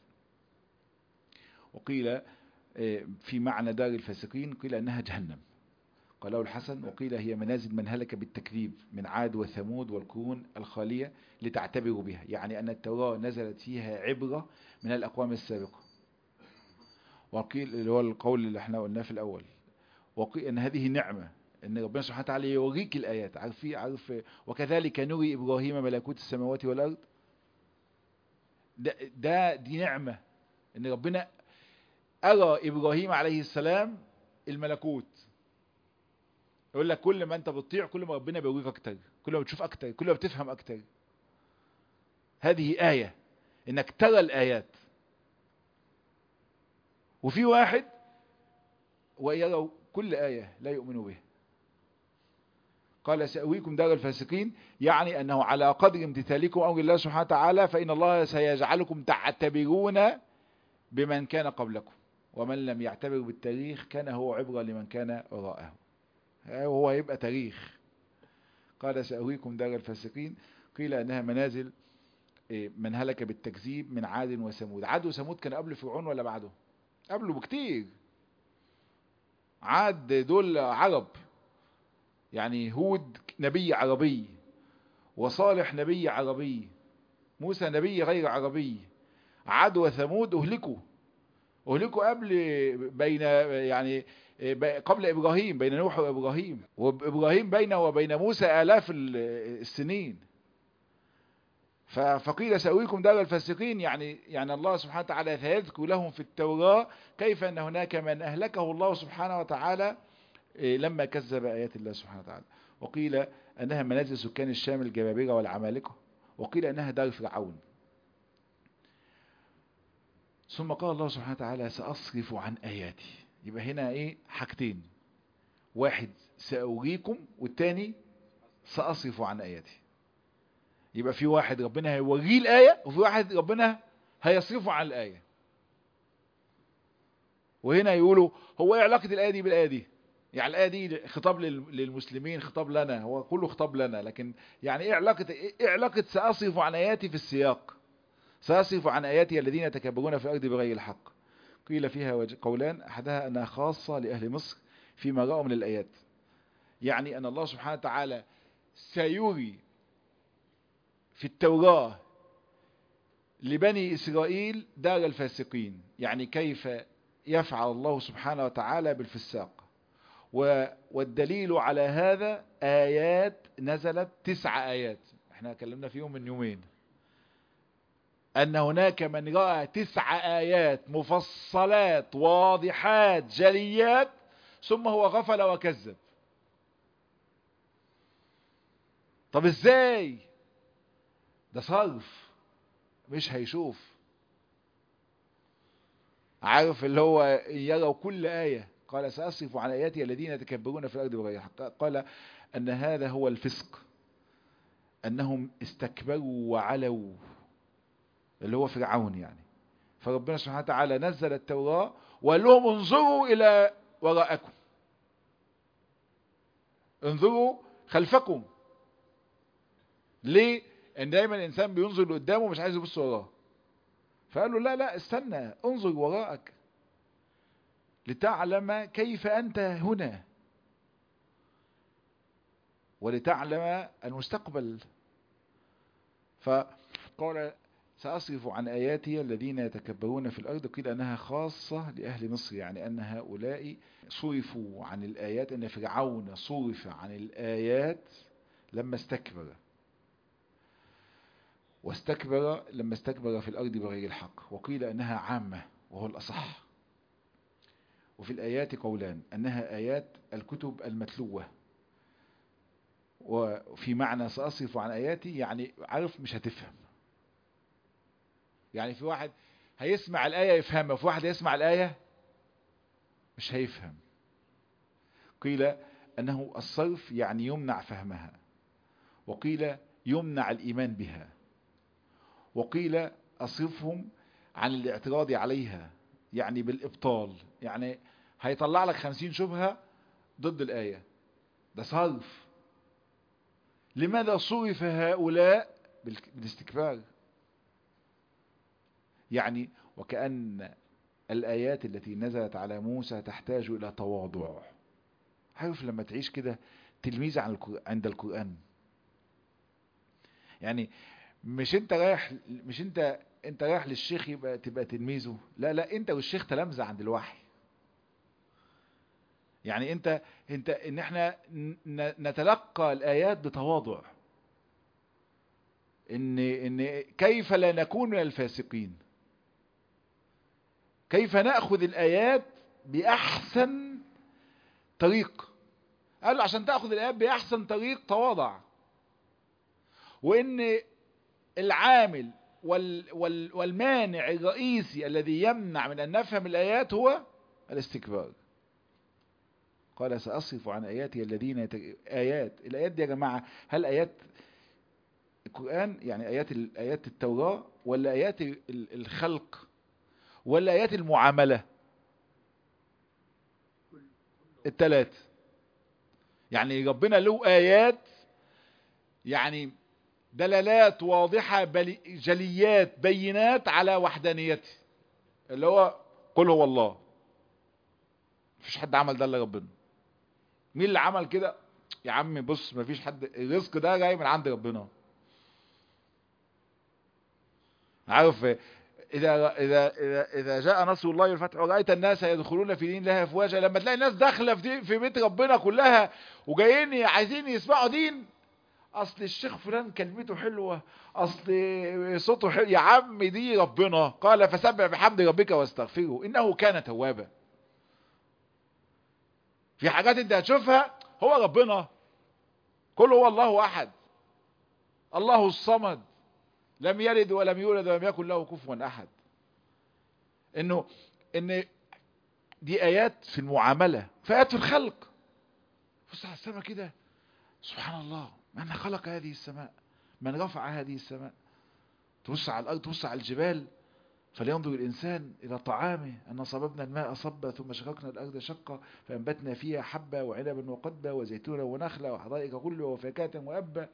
وقيل في معنى دار الفاسقين قيل أنها جهنم قاله الحسن وقيل هي منازل من هلك بالتكذيب من عاد وثمود والقرون الخالية لتعتبروا بها يعني أن التوراة نزلت فيها عبرة من الأقوام السابقة وقيل اللي هو القول اللي احنا قلناه في الأول وقيل أن هذه نعمة ان ربنا سبحانه وتعالى يوريك الآيات عارفين عارف وكذلك نري إبراهيم ملكوت السماوات والأرض ده, ده دي نعمة ان ربنا أرى إبراهيم عليه السلام الملكوت يقول لك كل ما انت بتطيع كل ما ربنا بيوريك اكتر كل ما بتشوف اكتر كل ما بتفهم اكتر هذه آية انك ترى الآيات وفي واحد ويروا كل آية لا يؤمنوا بها قال سأويكم دار الفاسقين يعني أنه على قدر امتثالكم أمر الله سبحانه وتعالى فإن الله سيجعلكم تعتبرون بمن كان قبلكم ومن لم يعتبر بالتاريخ كان هو عبرة لمن كان وراءه هو هيبقى تاريخ قال سأويكم دار الفاسقين قيل أنها منازل من هلك بالتكذيب من عاد وثمود عاد وثمود كان قبل فرعون ولا بعده قبله بكتير عاد دول عرب يعني هود نبي عربي وصالح نبي عربي موسى نبي غير عربي عاد وثمود اهلكوا اهلكوا قبل بين يعني قبل ابراهيم بين نوح وابراهيم وابراهيم بينه وبين موسى الاف السنين فقيل سأويكم دار الفاسقين يعني يعني الله سبحانه وتعالى سيذكر لهم في التوراة كيف أن هناك من أهلكه الله سبحانه وتعالى لما كذب آيات الله سبحانه وتعالى وقيل أنها منازل سكان الشام الجبابرة والعمالقة وقيل أنها دار فرعون ثم قال الله سبحانه وتعالى سأصرف عن آياتي يبقى هنا إيه حاجتين واحد سأريكم والتاني سأصرف عن آياتي يبقى في واحد ربنا هيوريه الآية وفي واحد ربنا هيصرفه عن الآية وهنا يقولوا هو ايه علاقة الآية دي بالآية دي يعني الآية دي خطاب للمسلمين خطاب لنا هو كله خطاب لنا لكن يعني ايه علاقة ايه علاقة سأصرف عن آياتي في السياق سأصرف عن آياتي الذين يتكبرون في الأرض بغير الحق قيل فيها قولان أحدها أنها خاصة لأهل مصر فيما رأوا من الآيات يعني أن الله سبحانه وتعالى سيري في التوراة لبني إسرائيل دار الفاسقين يعني كيف يفعل الله سبحانه وتعالى بالفساق والدليل على هذا آيات نزلت تسع آيات احنا كلمنا فيهم من يومين أن هناك من رأى تسع آيات مفصلات واضحات جليات ثم هو غفل وكذب طب ازاي ده صرف مش هيشوف عارف اللي هو يروا كل آية قال سأصرف عن آياتي الذين يتكبرون في الأرض بغير حق قال أن هذا هو الفسق أنهم استكبروا وعلوا اللي هو فرعون يعني فربنا سبحانه وتعالى نزل التوراة وقال لهم انظروا إلى وراءكم انظروا خلفكم ليه؟ ان دايما الانسان بينظر لقدامه مش عايز يبص وراه فقال له لا لا استنى انظر وراءك لتعلم كيف انت هنا ولتعلم المستقبل فقال سأصرف عن آياتي الذين يتكبرون في الأرض قيل أنها خاصة لأهل مصر يعني أن هؤلاء صرفوا عن الآيات أن فرعون صرف عن الآيات لما استكبر واستكبر لما استكبر في الأرض بغير الحق وقيل أنها عامة وهو الأصح وفي الآيات قولان أنها آيات الكتب المتلوة وفي معنى سأصرف عن آياتي يعني عارف مش هتفهم يعني في واحد هيسمع الآية يفهمها وفي واحد يسمع الآية مش هيفهم قيل أنه الصرف يعني يمنع فهمها وقيل يمنع الإيمان بها وقيل أصرفهم عن الاعتراض عليها يعني بالإبطال يعني هيطلع لك خمسين شبهة ضد الآية ده صرف لماذا صرف هؤلاء بالاستكبار يعني وكأن الآيات التي نزلت على موسى تحتاج إلى تواضع عارف لما تعيش كده تلميذ عن القرآن عند القرآن يعني مش انت رايح مش انت انت رايح للشيخ يبقى تبقى تلميذه لا لا انت والشيخ تلامذة عند الوحي يعني انت انت ان احنا نتلقى الايات بتواضع ان ان كيف لا نكون من الفاسقين كيف ناخذ الايات باحسن طريق قال له عشان تاخذ الايات باحسن طريق تواضع وان العامل وال وال والمانع الرئيسي الذي يمنع من ان نفهم الايات هو الاستكبار قال سأصرف عن آياتي الذين يتج... آيات الآيات دي يا جماعة هل آيات القرآن يعني آيات ال... آيات التوراة ولا آيات ال... الخلق ولا آيات المعاملة الثلاث يعني ربنا له آيات يعني دلالات واضحة بل... جليات بينات على وحدانيته اللي هو قل هو الله مفيش حد عمل ده الا ربنا مين اللي عمل كده يا عم بص مفيش حد الرزق ده جاي من عند ربنا عارف إذا, إذا, إذا, إذا جاء نصر الله والفتح ورأيت الناس يدخلون في دين الله أفواجا لما تلاقي الناس داخلة في, في بيت ربنا كلها وجايين عايزين يسمعوا دين أصل الشيخ فلان كلمته حلوة أصل صوته حلو يا عم دي ربنا قال فسبح بحمد ربك واستغفره إنه كان توابا في حاجات انت هتشوفها هو ربنا كل هو الله احد الله الصمد لم يلد ولم يولد ولم يكن له كفوا احد انه ان دي ايات في المعاملة في ايات في الخلق بص على السماء كده سبحان الله من خلق هذه السماء من رفع هذه السماء تبص على الارض تبص على الجبال فلينظر الإنسان إلى طعامه أن صببنا الماء صبا ثم شققنا الأرض شقا فأنبتنا فيها حبا وعنبا وقدبا وزيتونا ونخلا وحدائق كلها وفاكهة وأبا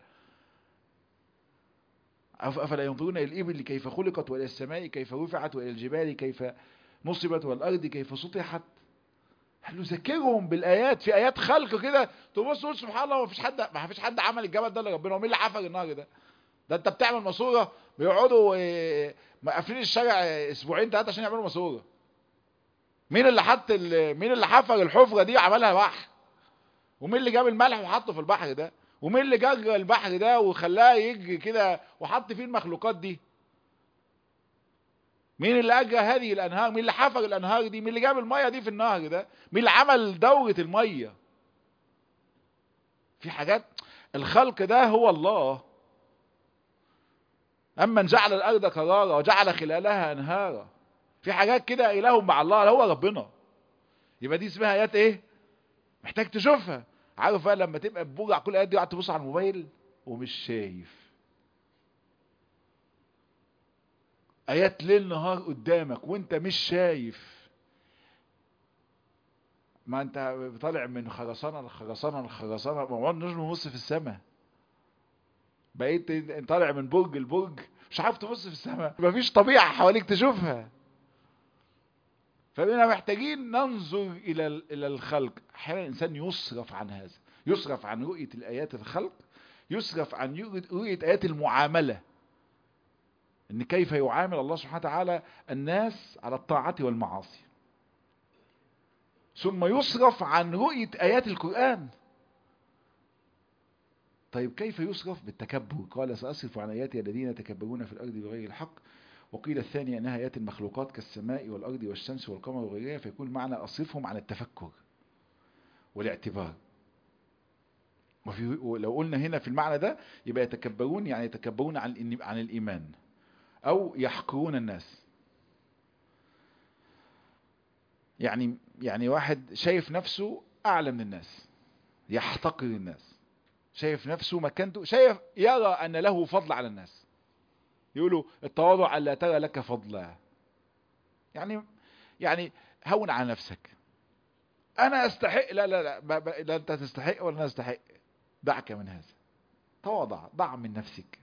أفلا ينظرون إلى الإبل كيف خلقت وإلى السماء كيف رفعت وإلى الجبال كيف نصبت والأرض كيف سطحت قال ذكرهم بالآيات في آيات خلق كده تبص تقول سبحان الله ما فيش حد ما فيش حد عمل الجبل ده الا ربنا ومين اللي حفر النهر ده ده انت بتعمل ماسوره بيقعدوا مقفلين الشارع اسبوعين ثلاثه عشان يعملوا ماسوره مين اللي حط مين اللي حفر الحفره دي وعملها بحر ومين اللي جاب الملح وحطه في البحر ده ومين اللي جر البحر ده وخلاه يجري كده وحط فيه المخلوقات دي مين اللي اجرى هذه الانهار مين اللي حفر الانهار دي مين اللي جاب الميه دي في النهر ده مين اللي عمل دوره الميه في حاجات الخلق ده هو الله أمن جعل الأرض قرارا وجعل خلالها أنهارا في حاجات كده إله مع الله هو ربنا يبقى دي اسمها آيات إيه محتاج تشوفها عارف بقى لما تبقى بوجع على كل الآيات دي وقعدت تبص على الموبايل ومش شايف آيات ليل نهار قدامك وانت مش شايف ما انت طالع من خرسانة لخرسانة لخرسانة موضوع النجم بص في السماء بقيت طالع من برج لبرج مش عارف تبص في السماء مفيش طبيعة حواليك تشوفها فبقينا محتاجين ننظر الى الى الخلق احيانا الانسان يصرف عن هذا يصرف عن رؤية الايات الخلق يصرف عن رؤية ايات المعاملة ان كيف يعامل الله سبحانه وتعالى الناس على الطاعة والمعاصي ثم يصرف عن رؤية ايات القرآن طيب كيف يصرف بالتكبر قال سأصرف عن آياتي الذين يتكبرون في الأرض بغير الحق وقيل الثاني أنها آيات المخلوقات كالسماء والأرض والشمس والقمر وغيرها فيكون معنى أصرفهم عن التفكر والاعتبار وفي لو قلنا هنا في المعنى ده يبقى يتكبرون يعني يتكبرون عن عن الإيمان أو يحقرون الناس يعني يعني واحد شايف نفسه أعلى من الناس يحتقر الناس شايف نفسه مكانته شايف يرى أن له فضل على الناس يقولوا التواضع ألا ترى لك فضلا يعني يعني هون على نفسك أنا أستحق لا لا لا, لا, لا أنت تستحق ولا أنا أستحق دعك من هذا تواضع ضع من نفسك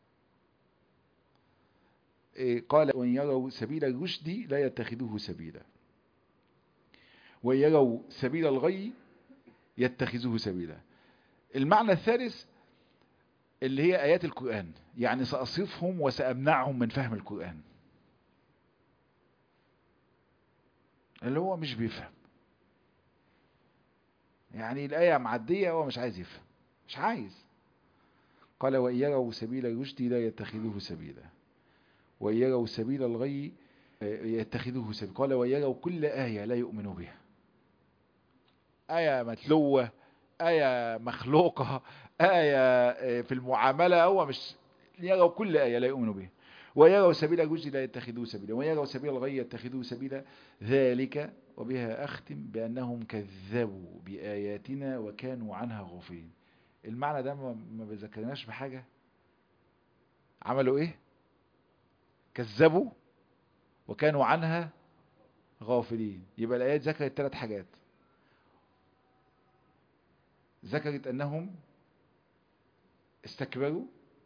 إيه قال وإن يروا سبيل الرشد لا يتخذوه سبيلا وإن يروا سبيل الغي يتخذوه سبيلا المعنى الثالث اللي هي آيات القرآن يعني سأصرفهم وسأمنعهم من فهم القرآن اللي هو مش بيفهم يعني الآية معدية هو مش عايز يفهم مش عايز قال وإن يروا سبيل الرشد لا يتخذوه سبيلا وإن يروا سبيل الغي يتخذوه سبيلا قال وإن يروا كل آية لا يؤمنوا بها آية متلوة آية مخلوقة آية في المعاملة هو مش يروا كل آية لا يؤمنوا بها ويروا سبيل الرشد لا يتخذوه سبيلا ويروا سبيل الغي يتخذوه سبيلا ذلك وبها أختم بأنهم كذبوا بآياتنا وكانوا عنها غافلين المعنى ده ما بذكرناش بحاجة عملوا ايه كذبوا وكانوا عنها غافلين يبقى الآيات ذكرت ثلاث حاجات ذكرت أنهم استكبروا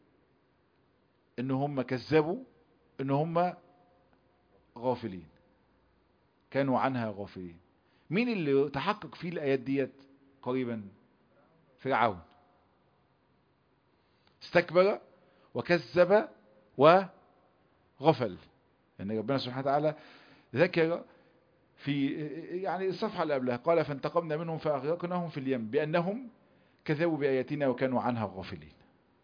ان هم كذبوا ان هم غافلين كانوا عنها غافلين مين اللي تحقق فيه الايات ديت قريبا فرعون استكبر وكذب وغفل يعني ربنا سبحانه وتعالى ذكر في يعني الصفحة اللي قبلها قال فانتقمنا منهم فأغرقناهم في اليم بأنهم كذبوا بآياتنا وكانوا عنها غافلين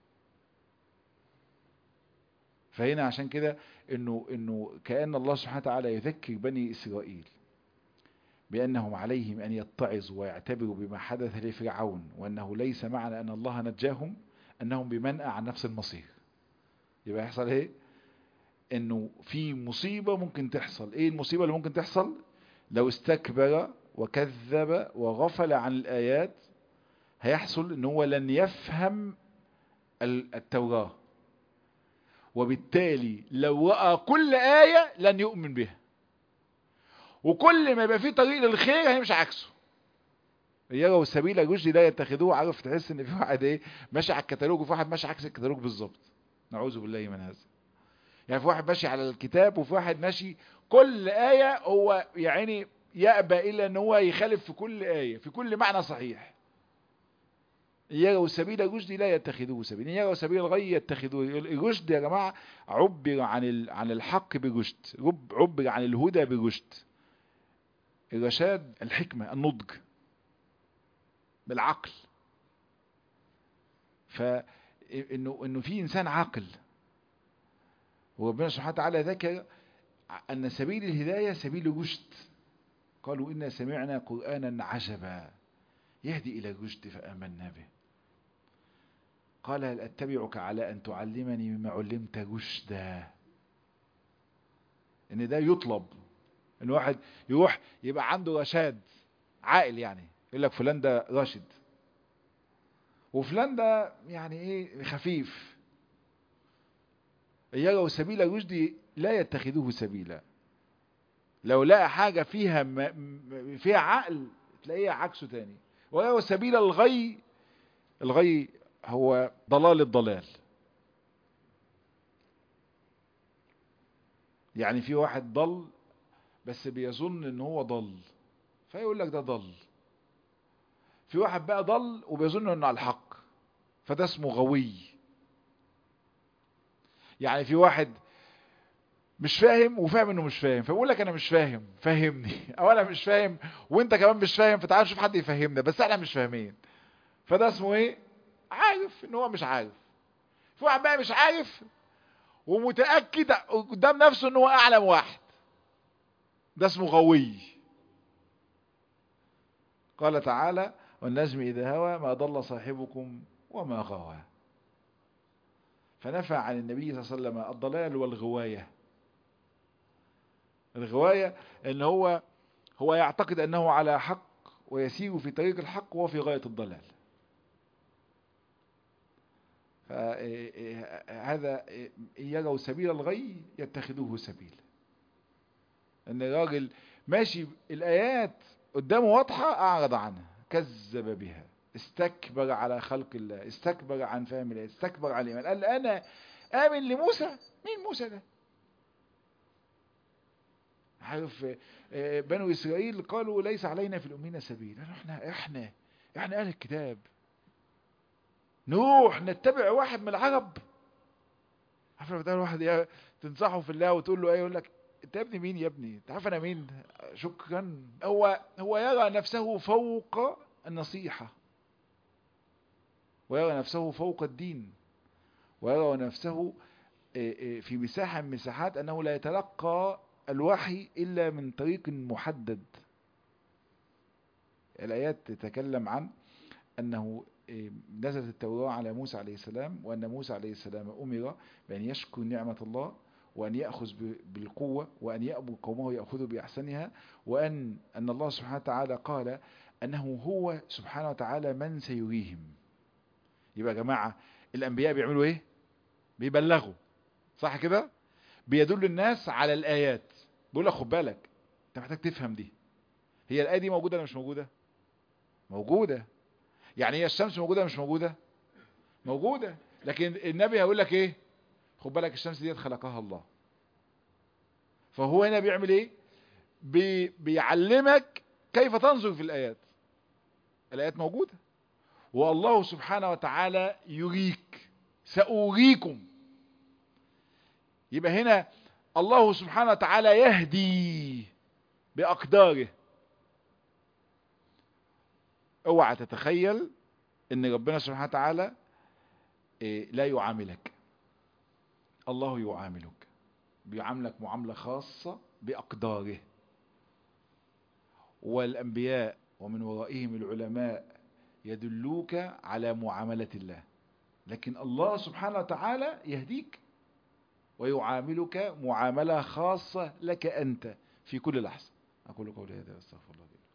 فهنا عشان كده انه انه كأن الله سبحانه وتعالى يذكر بني اسرائيل بانهم عليهم ان يتعظوا ويعتبروا بما حدث لفرعون وانه ليس معنى ان الله نجاهم انهم بمنأى عن نفس المصير يبقى يحصل ايه انه في مصيبة ممكن تحصل ايه المصيبة اللي ممكن تحصل لو استكبر وكذب وغفل عن الايات هيحصل ان هو لن يفهم التوراة وبالتالي لو رأى كل آية لن يؤمن بها وكل ما يبقى فيه طريق للخير هيمشي عكسه يروا سبيل الرشد لا يتخذوه عارف تحس ان في واحد ايه ماشي على الكتالوج وفي واحد ماشي عكس الكتالوج بالظبط نعوذ بالله من هذا يعني في واحد ماشي على الكتاب وفي واحد ماشي كل آية هو يعني يأبى إلا ان هو يخالف في كل آية في كل معنى صحيح يروا سبيل الرشد لا يتخذوه سبيلا يروا سبيل الغي يتخذوه الرشد يا جماعة عبر عن عن الحق برشد عبر عن الهدى برشد الرشاد الحكمة النضج بالعقل فإنه إنه في إنسان عاقل وربنا سبحانه وتعالى ذكر أن سبيل الهداية سبيل الرشد قالوا إنا سمعنا قرآنا عجبا يهدي إلى الرشد فآمنا به قال هل أتبعك على أن تعلمني مما علمت رشدا إن ده يطلب إن واحد يروح يبقى عنده رشاد عاقل يعني يقول لك فلان ده راشد وفلان ده يعني ايه خفيف يروا سبيل الرشد لا يتخذوه سبيلا لو لقى حاجة فيها م... فيها عقل تلاقيها عكسه تاني ويروا سبيل الغي الغي هو ضلال الضلال يعني في واحد ضل بس بيظن ان هو ضل فيقول لك ده ضل في واحد بقى ضل وبيظن انه على الحق فده اسمه غوي يعني في واحد مش فاهم وفاهم انه مش فاهم فبقول لك انا مش فاهم فهمني او انا مش فاهم وانت كمان مش فاهم فتعال نشوف حد يفهمنا بس احنا مش فاهمين فده اسمه ايه عارف ان هو مش عارف في واحد بقى مش عارف ومتاكد قدام نفسه ان هو اعلم واحد ده اسمه غوي قال تعالى والنجم إذا هوى ما ضل صاحبكم وما غوى فنفى عن النبي صلى الله عليه وسلم الضلال والغواية الغواية ان هو هو يعتقد انه على حق ويسير في طريق الحق وهو في غاية الضلال فهذا يروا سبيل الغي يتخذوه سبيل ان الراجل ماشي الايات قدامه واضحة اعرض عنها كذب بها استكبر على خلق الله استكبر عن فهم الله استكبر عن الايمان قال انا امن لموسى مين موسى ده عارف بنو اسرائيل قالوا ليس علينا في الامين سبيل احنا احنا احنا اهل الكتاب نروح نتبع واحد من العرب عارف لما تقول واحد تنصحه في الله وتقول له ايه يقول لك انت يا ابني مين يا ابني انت عارف انا مين شكرا هو هو يرى نفسه فوق النصيحة ويرى نفسه فوق الدين ويرى نفسه في مساحة من مساحات أنه لا يتلقى الوحي إلا من طريق محدد الآيات تتكلم عن أنه نزلت التوراة على موسى عليه السلام وأن موسى عليه السلام أمر بأن يشكر نعمة الله وأن يأخذ بالقوة وأن يأبو قومه يأخذوا بأحسنها وأن أن الله سبحانه وتعالى قال أنه هو سبحانه وتعالى من سيريهم يبقى يا جماعة الأنبياء بيعملوا إيه بيبلغوا صح كده بيدل الناس على الآيات بيقول لك خد بالك أنت محتاج تفهم دي هي الآية دي موجودة ولا مش موجودة موجودة يعني هي الشمس موجودة ولا مش موجودة موجودة لكن النبي هيقول لك ايه خد بالك الشمس دي خلقها الله فهو هنا بيعمل ايه بي بيعلمك كيف تنظر في الآيات الآيات موجودة والله سبحانه وتعالى يريك سأريكم يبقى هنا الله سبحانه وتعالى يهدي بأقداره اوعى تتخيل ان ربنا سبحانه وتعالى لا يعاملك الله يعاملك بيعاملك معاملة خاصة بأقداره والأنبياء ومن ورائهم العلماء يدلوك على معاملة الله لكن الله سبحانه وتعالى يهديك ويعاملك معاملة خاصة لك أنت في كل لحظة أقول قولي هذا أستغفر الله